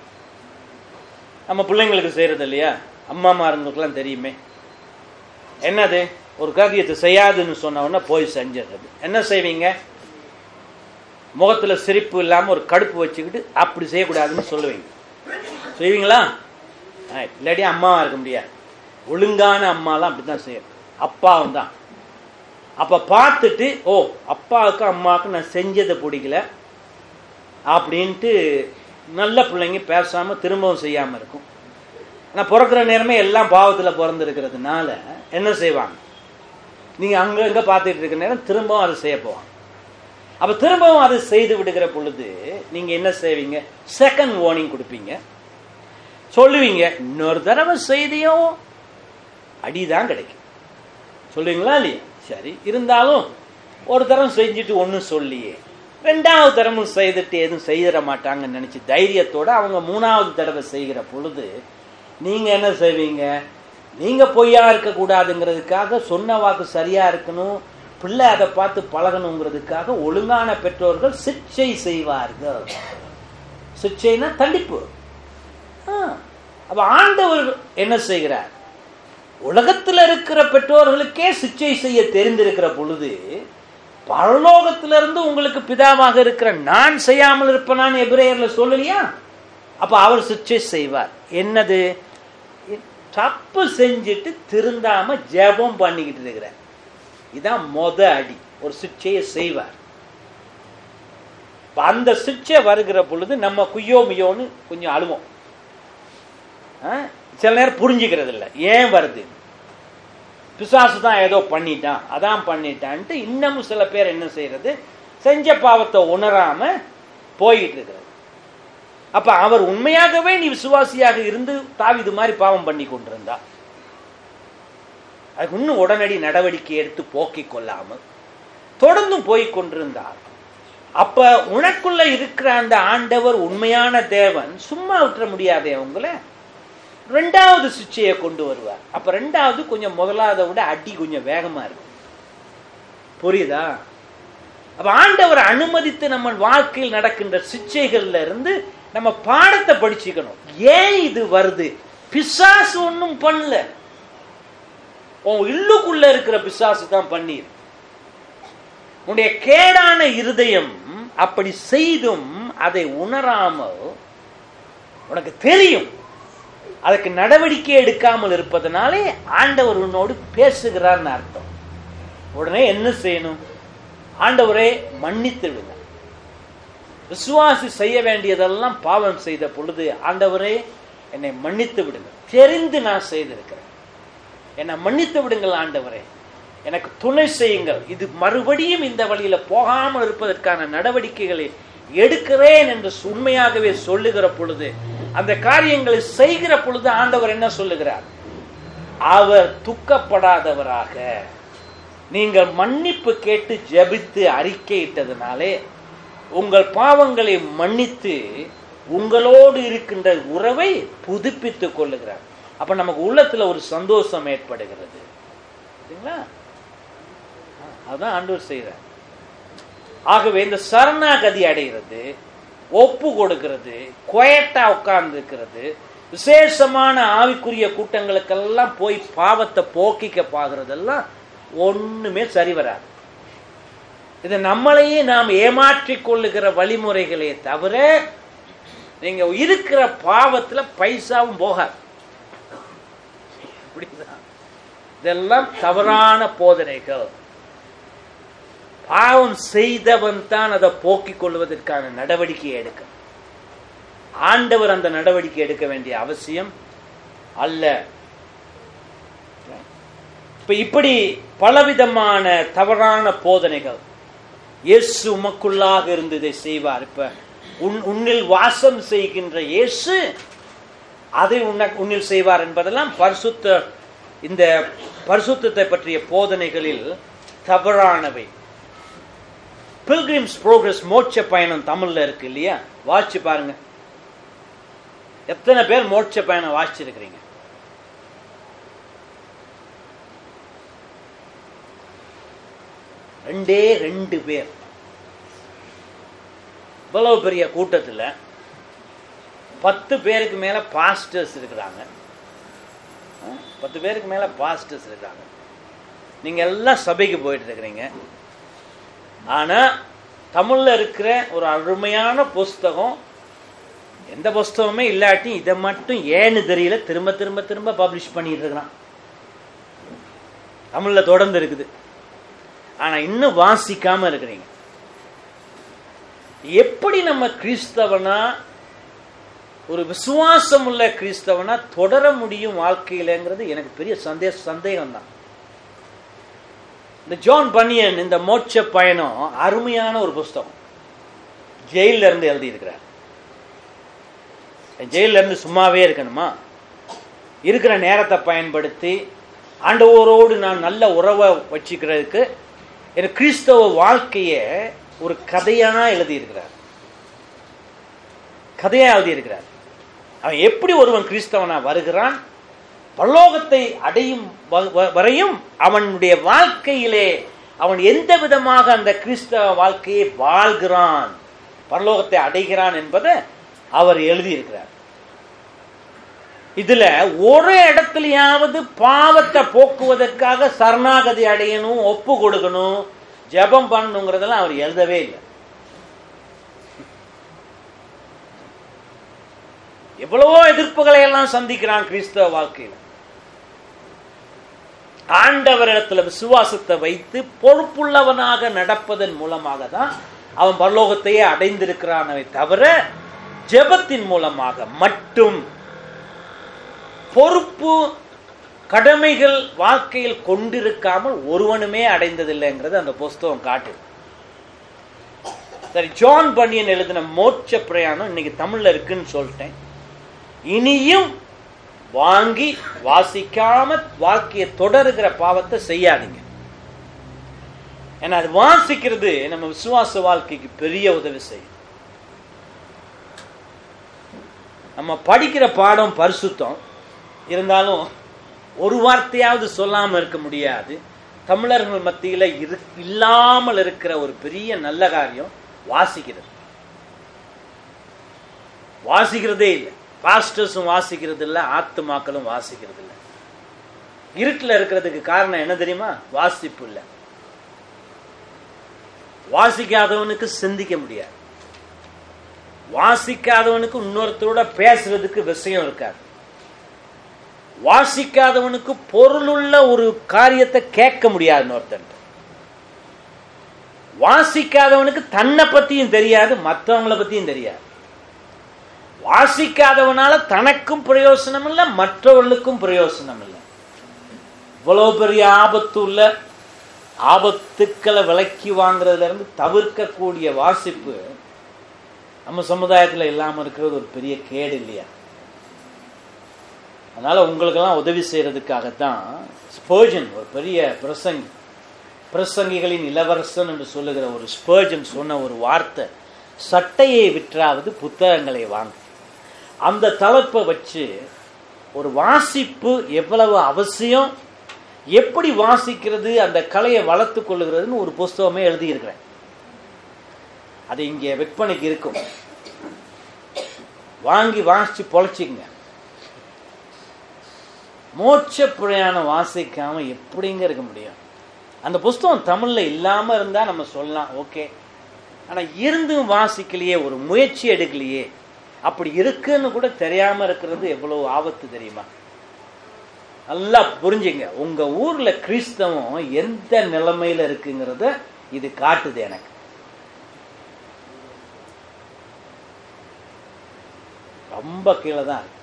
நம்ம பிள்ளைங்களுக்கு செய்யறது இல்லையா அம்மாமாருங்களுக்கெல்லாம் தெரியுமே என்னது ஒரு காரியத்தை செய்யாதுன்னு சொன்ன உடனே போய் செஞ்சிடுறது என்ன செய்வீங்க முகத்துல சிரிப்பு இல்லாம ஒரு கடுப்பு வச்சுக்கிட்டு அப்படி செய்யக்கூடாதுன்னு சொல்லுவீங்க செய்வீங்களா Right. இல்லாட்டி அம்மாவா இருக்க முடியாது ஒழுங்கான அம்மாலாம் அப்படிதான் செய்யும் அப்பாவும் தான் அப்ப பார்த்துட்டு ஓ அப்பாவுக்கு அம்மாவுக்கு நான் செஞ்சதை பிடிக்கல அப்படின்ட்டு நல்ல பிள்ளைங்க பேசாம திரும்பவும் செய்யாம இருக்கும் ஆனா பிறக்கிற நேரமே எல்லாம் பாவத்துல பிறந்திருக்கிறதுனால என்ன செய்வாங்க நீங்க அங்க அங்க பார்த்துட்டு இருக்கிற நேரம் திரும்பவும் அதை செய்ய போவாங்க அப்ப திரும்பவும் அதை செய்து விடுகிற பொழுது நீங்க என்ன செய்வீங்க செகண்ட் வார்னிங் கொடுப்பீங்க சொல்லுவீங்க இன்னொரு தடவை செய்தியும் அடிதான் கிடைக்கும் சொல்லுவீங்களா இல்லையா சரி இருந்தாலும் ஒரு தரம் செஞ்சுட்டு ஒன்றும் சொல்லியே ரெண்டாவது தரமும் செய்துட்டு எதுவும் செய்திட மாட்டாங்கன்னு நினைச்சு தைரியத்தோட அவங்க மூணாவது தடவை செய்கிற பொழுது நீங்க என்ன செய்வீங்க நீங்க பொய்யா இருக்க கூடாதுங்கிறதுக்காக சொன்ன வாக்கு சரியா இருக்கணும் பிள்ளை அதை பார்த்து பழகணுங்கிறதுக்காக ஒழுங்கான பெற்றோர்கள் சிக்ஷை செய்வார்கள் சிக்ஷைனா தண்டிப்பு ஆ, அப்ப ஆண்டவர் என்ன செய்கிறார் உலகத்தில் இருக்கிற பெற்றோர்களுக்கே சிக்ஷை செய்ய தெரிந்திருக்கிற பொழுது பரலோகத்திலிருந்து உங்களுக்கு பிதாவாக இருக்கிற நான் செய்யாமல் இருப்பேனான்னு எபிரேயர்ல சொல்லலையா அப்ப அவர் சிக்ஷை செய்வார் என்னது தப்பு செஞ்சுட்டு திருந்தாம ஜெபம் பண்ணிக்கிட்டு இருக்கிறார் இதான் மொத அடி ஒரு சிக்ஷையை செய்வார் இப்ப அந்த சிக்ஷை வருகிற பொழுது நம்ம குய்யோ மியோன்னு கொஞ்சம் அழுவோம் ஆ? சில நேரம் புரிஞ்சுக்கிறது இல்லை ஏன் வருது பிசாசு தான் ஏதோ பண்ணிட்டான் அதான் பண்ணிட்டான்ட்டு இன்னமும் சில பேர் என்ன செய்யறது செஞ்ச பாவத்தை உணராம போயிட்டு இருக்கிறது அப்ப அவர் உண்மையாகவே நீ விசுவாசியாக இருந்து தாவிது மாதிரி பாவம் பண்ணி கொண்டிருந்தா அதுக்கு இன்னும் உடனடி நடவடிக்கை எடுத்து போக்கிக் கொள்ளாமல் தொடர்ந்தும் போய் கொண்டிருந்தார் அப்ப உனக்குள்ள இருக்கிற அந்த ஆண்டவர் உண்மையான தேவன் சும்மா விட்டுற முடியாதே உங்களை ரெண்டாவது சிக்ஷையை கொண்டு வருவார் அப்ப ரெண்டாவது கொஞ்சம் முதலாவதை விட அடி கொஞ்சம் வேகமா இருக்கும் புரியுதா அப்ப ஆண்டவர் அனுமதித்து நம்ம வாழ்க்கையில் நடக்கின்ற சிக்ஷைகள்ல இருந்து நம்ம பாடத்தை படிச்சுக்கணும் ஏன் இது வருது பிசாசு ஒன்றும் பண்ணல உன் இல்லுக்குள்ள இருக்கிற பிசாசு தான் பண்ணிரு உன்னுடைய கேடான இருதயம் அப்படி செய்தும் அதை உணராமல் உனக்கு தெரியும் அதுக்கு நடவடிக்கை எடுக்காமல் இருப்பதனாலே ஆண்டவர் உன்னோடு பேசுகிறார்னு அர்த்தம் உடனே என்ன செய்யணும் ஆண்டவரே மன்னித்து விடுங்க விசுவாசி செய்ய வேண்டியதெல்லாம் பாவம் செய்த பொழுது ஆண்டவரே என்னை மன்னித்து விடுங்க தெரிந்து நான் செய்திருக்கிறேன் என்னை மன்னித்து விடுங்கள் ஆண்டவரே எனக்கு துணை செய்யுங்கள் இது மறுபடியும் இந்த வழியில போகாமல் இருப்பதற்கான நடவடிக்கைகளை எடுக்கிறேன் என்று உண்மையாகவே சொல்லுகிற பொழுது அந்த காரியங்களை செய்கிற பொழுது ஆண்டவர் என்ன சொல்லுகிறார் அவர் துக்கப்படாதவராக நீங்கள் மன்னிப்பு கேட்டு ஜெபித்து அறிக்கையிட்டதுனாலே உங்கள் பாவங்களை மன்னித்து உங்களோடு இருக்கின்ற உறவை புதுப்பித்துக் கொள்ளுகிறார் அப்ப நமக்கு உள்ளத்துல ஒரு சந்தோஷம் ஏற்படுகிறது சரிங்களா அதான் ஆண்டவர் செய்கிறார் ஆகவே இந்த சரணாகதி அடைகிறது ஒப்பு கொடுக்கிறது குயட்டா உட்கார்ந்து இருக்கிறது விசேஷமான ஆவிக்குரிய கூட்டங்களுக்கெல்லாம் போய் பாவத்தை போக்கிக்க பாக்குறதெல்லாம் ஒண்ணுமே சரி வராது இது நம்மளையே நாம் ஏமாற்றிக் கொள்ளுகிற வழிமுறைகளே தவிர நீங்க இருக்கிற பாவத்துல பைசாவும் போகாது புரியுதா இதெல்லாம் தவறான போதனைகள் பாவம் செய்தவன் தான் அதை போக்கிக் கொள்வதற்கான நடவடிக்கை எடுக்க ஆண்டவர் அந்த நடவடிக்கை எடுக்க வேண்டிய அவசியம் அல்ல இப்ப இப்படி பலவிதமான தவறான போதனைகள் இயேசு உமக்குள்ளாக இருந்து இதை செய்வார் இப்ப உன் உன்னில் வாசம் செய்கின்ற இயேசு அதை உன்ன உன்னில் செய்வார் என்பதெல்லாம் பரிசுத்த இந்த பரிசுத்தத்தை பற்றிய போதனைகளில் தவறானவை பில்கிரிம்ஸ் ப்ரோக்ரஸ் மோட்ச பயணம் தமிழ்ல இருக்கு இல்லையா வாட்சி பாருங்க எத்தனை பேர் மோட்ச பயணம் வாசிச்சிருக்கிறீங்க ரெண்டே ரெண்டு பேர் இவ்வளவு பெரிய கூட்டத்தில் பத்து பேருக்கு மேல பாஸ்டர்ஸ் இருக்கிறாங்க அஹ், பத்து பேருக்கு மேல பாஸ்டர்ஸ் இருக்காங்க நீங்க எல்லாம் சபைக்கு போயிட்டு இருக்கிறீங்க ஆனா தமிழ்ல இருக்கிற ஒரு அருமையான புஸ்தகம் எந்த புஸ்தகமே இல்லாட்டி இதை மட்டும் ஏன்னு தெரியல திரும்ப திரும்ப திரும்ப பப்ளிஷ் பண்ணிட்டு இருக்கிறான் தமிழ்ல தொடர்ந்து இருக்குது ஆனா இன்னும் வாசிக்காம இருக்கிறீங்க எப்படி நம்ம கிறிஸ்தவனா ஒரு விசுவாசம் உள்ள கிறிஸ்தவனா தொடர முடியும் வாழ்க்கையிலங்கிறது எனக்கு பெரிய சந்தேக சந்தேகம் தான் இந்த ஜான் பனியன் இந்த மோட்ச பயணம் அருமையான ஒரு புஸ்தகம் ஜெயில இருந்து எழுதியிருக்கிறார் ஜெயில இருந்து சும்மாவே இருக்கணுமா இருக்கிற நேரத்தை பயன்படுத்தி ஆண்டவரோடு நான் நல்ல உறவை வச்சுக்கிறதுக்கு என் கிறிஸ்தவ வாழ்க்கையை ஒரு கதையா எழுதியிருக்கிறார் கதையா எழுதியிருக்கிறார் அவன் எப்படி ஒருவன் கிறிஸ்தவனா வருகிறான் பரலோகத்தை அடையும் வ- வ- வரையும் அவனுடைய வாழ்க்கையிலே அவன் எந்த விதமாக அந்த கிறிஸ்தவ வாழ்க்கையை வாழ்கிறான் பரலோகத்தை அடைகிறான் என்பதை அவர் எழுதியிருக்கிறார் இதுல ஒரு இடத்துலயாவது பாவத்தை போக்குவதற்காக சரணாகதி அடையணும் ஒப்பு கொடுக்கணும் ஜெபம் பண்ணணுங்கிறதெல்லாம் அவர் எழுதவே இல்லை எவ்வளவோ எதிர்ப்புகளை எல்லாம் சந்திக்கிறான் கிறிஸ்தவ வாழ்க்கையில ஆண்டவரிடத்துல விசுவாசத்தை வைத்து பொறுப்புள்ளவனாக நடப்பதன் மூலமாக தான் அவன் பரலோகத்தையே அடைந்திருக்கிறானவை தவிர ஜெபத்தின் மூலமாக மட்டும் பொறுப்பு கடமைகள் வாழ்க்கையில் கொண்டிருக்காமல் ஒருவனுமே அடைந்ததில்லைங்கிறது அந்த புஸ்தகம் காட்டுது சரி ஜான் பனியன் எழுதின மோட்ச பிரயாணம் இன்னைக்கு தமிழ்ல இருக்குன்னு சொல்லிட்டேன் இனியும் வாங்கி வாசிக்காம வாழ்க்கையை தொடருகிற பாவத்தை செய்யாதீங்க ஏன்னா அது வாசிக்கிறது நம்ம விசுவாச வாழ்க்கைக்கு பெரிய உதவி செய்யும் நம்ம படிக்கிற பாடம் பரிசுத்தம் இருந்தாலும் ஒரு வார்த்தையாவது சொல்லாம இருக்க முடியாது தமிழர்கள் மத்தியில இரு இல்லாமல் இருக்கிற ஒரு பெரிய நல்ல காரியம் வாசிக்கிறது வாசிக்கிறதே இல்லை பாஸ்டர்ஸும் வாசிக்கிறது இல்லை ஆத்துமாக்களும் வாசிக்கிறது இல்லை இருட்டில் இருக்கிறதுக்கு காரணம் என்ன தெரியுமா வாசிப்பு இல்லை வாசிக்காதவனுக்கு சிந்திக்க முடியாது வாசிக்காதவனுக்கு இன்னொருத்தரோட பேசுறதுக்கு விஷயம் இருக்காது வாசிக்காதவனுக்கு பொருளுள்ள ஒரு காரியத்தை கேட்க முடியாது இன்னொருத்தன் வாசிக்காதவனுக்கு தன்னை பத்தியும் தெரியாது மற்றவங்கள பத்தியும் தெரியாது வாசிக்காதவனால தனக்கும் பிரயோசனம் இல்லை மற்றவர்களுக்கும் பிரயோசனம் இல்லை இவ்வளவு பெரிய ஆபத்து உள்ள ஆபத்துக்களை விலக்கி வாங்குறதுல இருந்து தவிர்க்கக்கூடிய வாசிப்பு நம்ம சமுதாயத்தில் இல்லாமல் இருக்கிறது ஒரு பெரிய கேடு இல்லையா அதனால உங்களுக்கெல்லாம் உதவி செய்யறதுக்காகத்தான் ஸ்பர்ஜன் ஒரு பெரிய பிரசங்கி பிரசங்கிகளின் இளவரசன் என்று சொல்லுகிற ஒரு ஸ்பர்ஜன் சொன்ன ஒரு வார்த்தை சட்டையை விற்றாவது புத்தகங்களை வாங்க அந்த தலைப்பை வச்சு ஒரு வாசிப்பு எவ்வளவு அவசியம் எப்படி வாசிக்கிறது அந்த கலையை வளர்த்து கொள்ளுகிறதுன்னு ஒரு புஸ்தகமே எழுதியிருக்கிறேன் அது இங்கே விற்பனைக்கு இருக்கும் வாங்கி வாசிச்சு பொழைச்சிங்க மோட்ச பிரயாணம் வாசிக்காம எப்படிங்க இருக்க முடியும் அந்த புஸ்தகம் தமிழ்ல இல்லாம இருந்தா நம்ம சொல்லலாம் ஓகே ஆனா இருந்தும் வாசிக்கலையே ஒரு முயற்சி எடுக்கலையே அப்படி இருக்குன்னு கூட தெரியாம இருக்கிறது எவ்வளவு ஆபத்து தெரியுமா நல்லா புரிஞ்சுங்க உங்க ஊர்ல கிறிஸ்தவம் எந்த நிலைமையில இருக்குங்கிறத இது காட்டுது எனக்கு ரொம்ப கீழே தான் இருக்கு.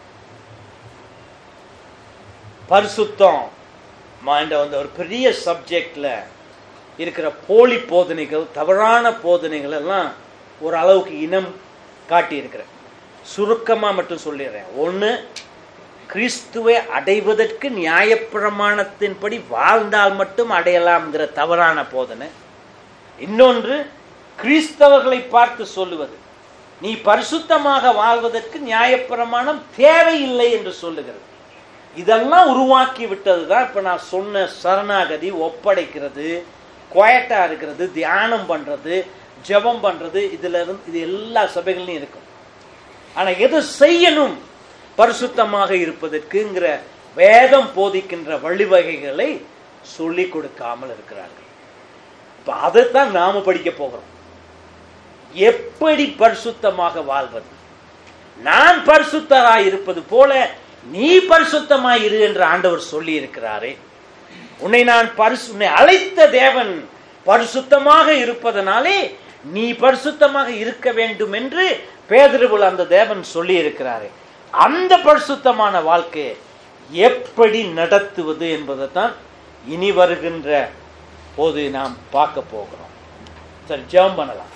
பரிசுத்தம் மைண்ட வந்து ஒரு பெரிய சப்ஜெக்ட்ல இருக்கிற போலி போதனைகள் தவறான போதனைகள் எல்லாம் ஒரு அளவுக்கு இனம் காட்டி இருக்கிறேன் சுருக்கமா மட்டும் சொல்லிடுறேன் ஒண்ணு கிறிஸ்துவை அடைவதற்கு நியாயப்பிரமாணத்தின்படி வாழ்ந்தால் மட்டும் அடையலாம்ங்கிற தவறான போதனை இன்னொன்று கிறிஸ்தவர்களை பார்த்து சொல்லுவது நீ பரிசுத்தமாக வாழ்வதற்கு நியாயப்பிரமாணம் தேவையில்லை என்று சொல்லுகிறது இதெல்லாம் உருவாக்கி விட்டது தான் இப்போ நான் சொன்ன சரணாகதி ஒப்படைக்கிறது குவாய்ட்டா இருக்கிறது தியானம் பண்றது ஜெபம் பண்றது இதுல இருந்து இது எல்லா சபைகள்லையும் இருக்கும் ஆனா எது செய்யணும் பரிசுத்தமாக இருப்பதற்குங்கிற வேதம் போதிக்கின்ற வழிவகைகளை சொல்லிக் கொடுக்காமல் இருக்கிறார்கள் இப்ப அதைத்தான் நாம படிக்க போகிறோம் எப்படி பரிசுத்தமாக வாழ்வது நான் பரிசுத்தராய் இருப்பது போல நீ பரிசுத்தமாய் இரு என்று ஆண்டவர் சொல்லி இருக்கிறாரே உன்னை நான் பரிசு உன்னை அழைத்த தேவன் பரிசுத்தமாக இருப்பதனாலே நீ பரிசுத்தமாக இருக்க வேண்டும் என்று பேதருவில் அந்த தேவன் சொல்லி இருக்கிறாரே அந்த பரிசுத்தமான வாழ்க்கையை எப்படி நடத்துவது என்பதை தான் இனி வருகின்ற போது நாம் பார்க்க போகிறோம் சரி ஜெபம் பண்ணலாம்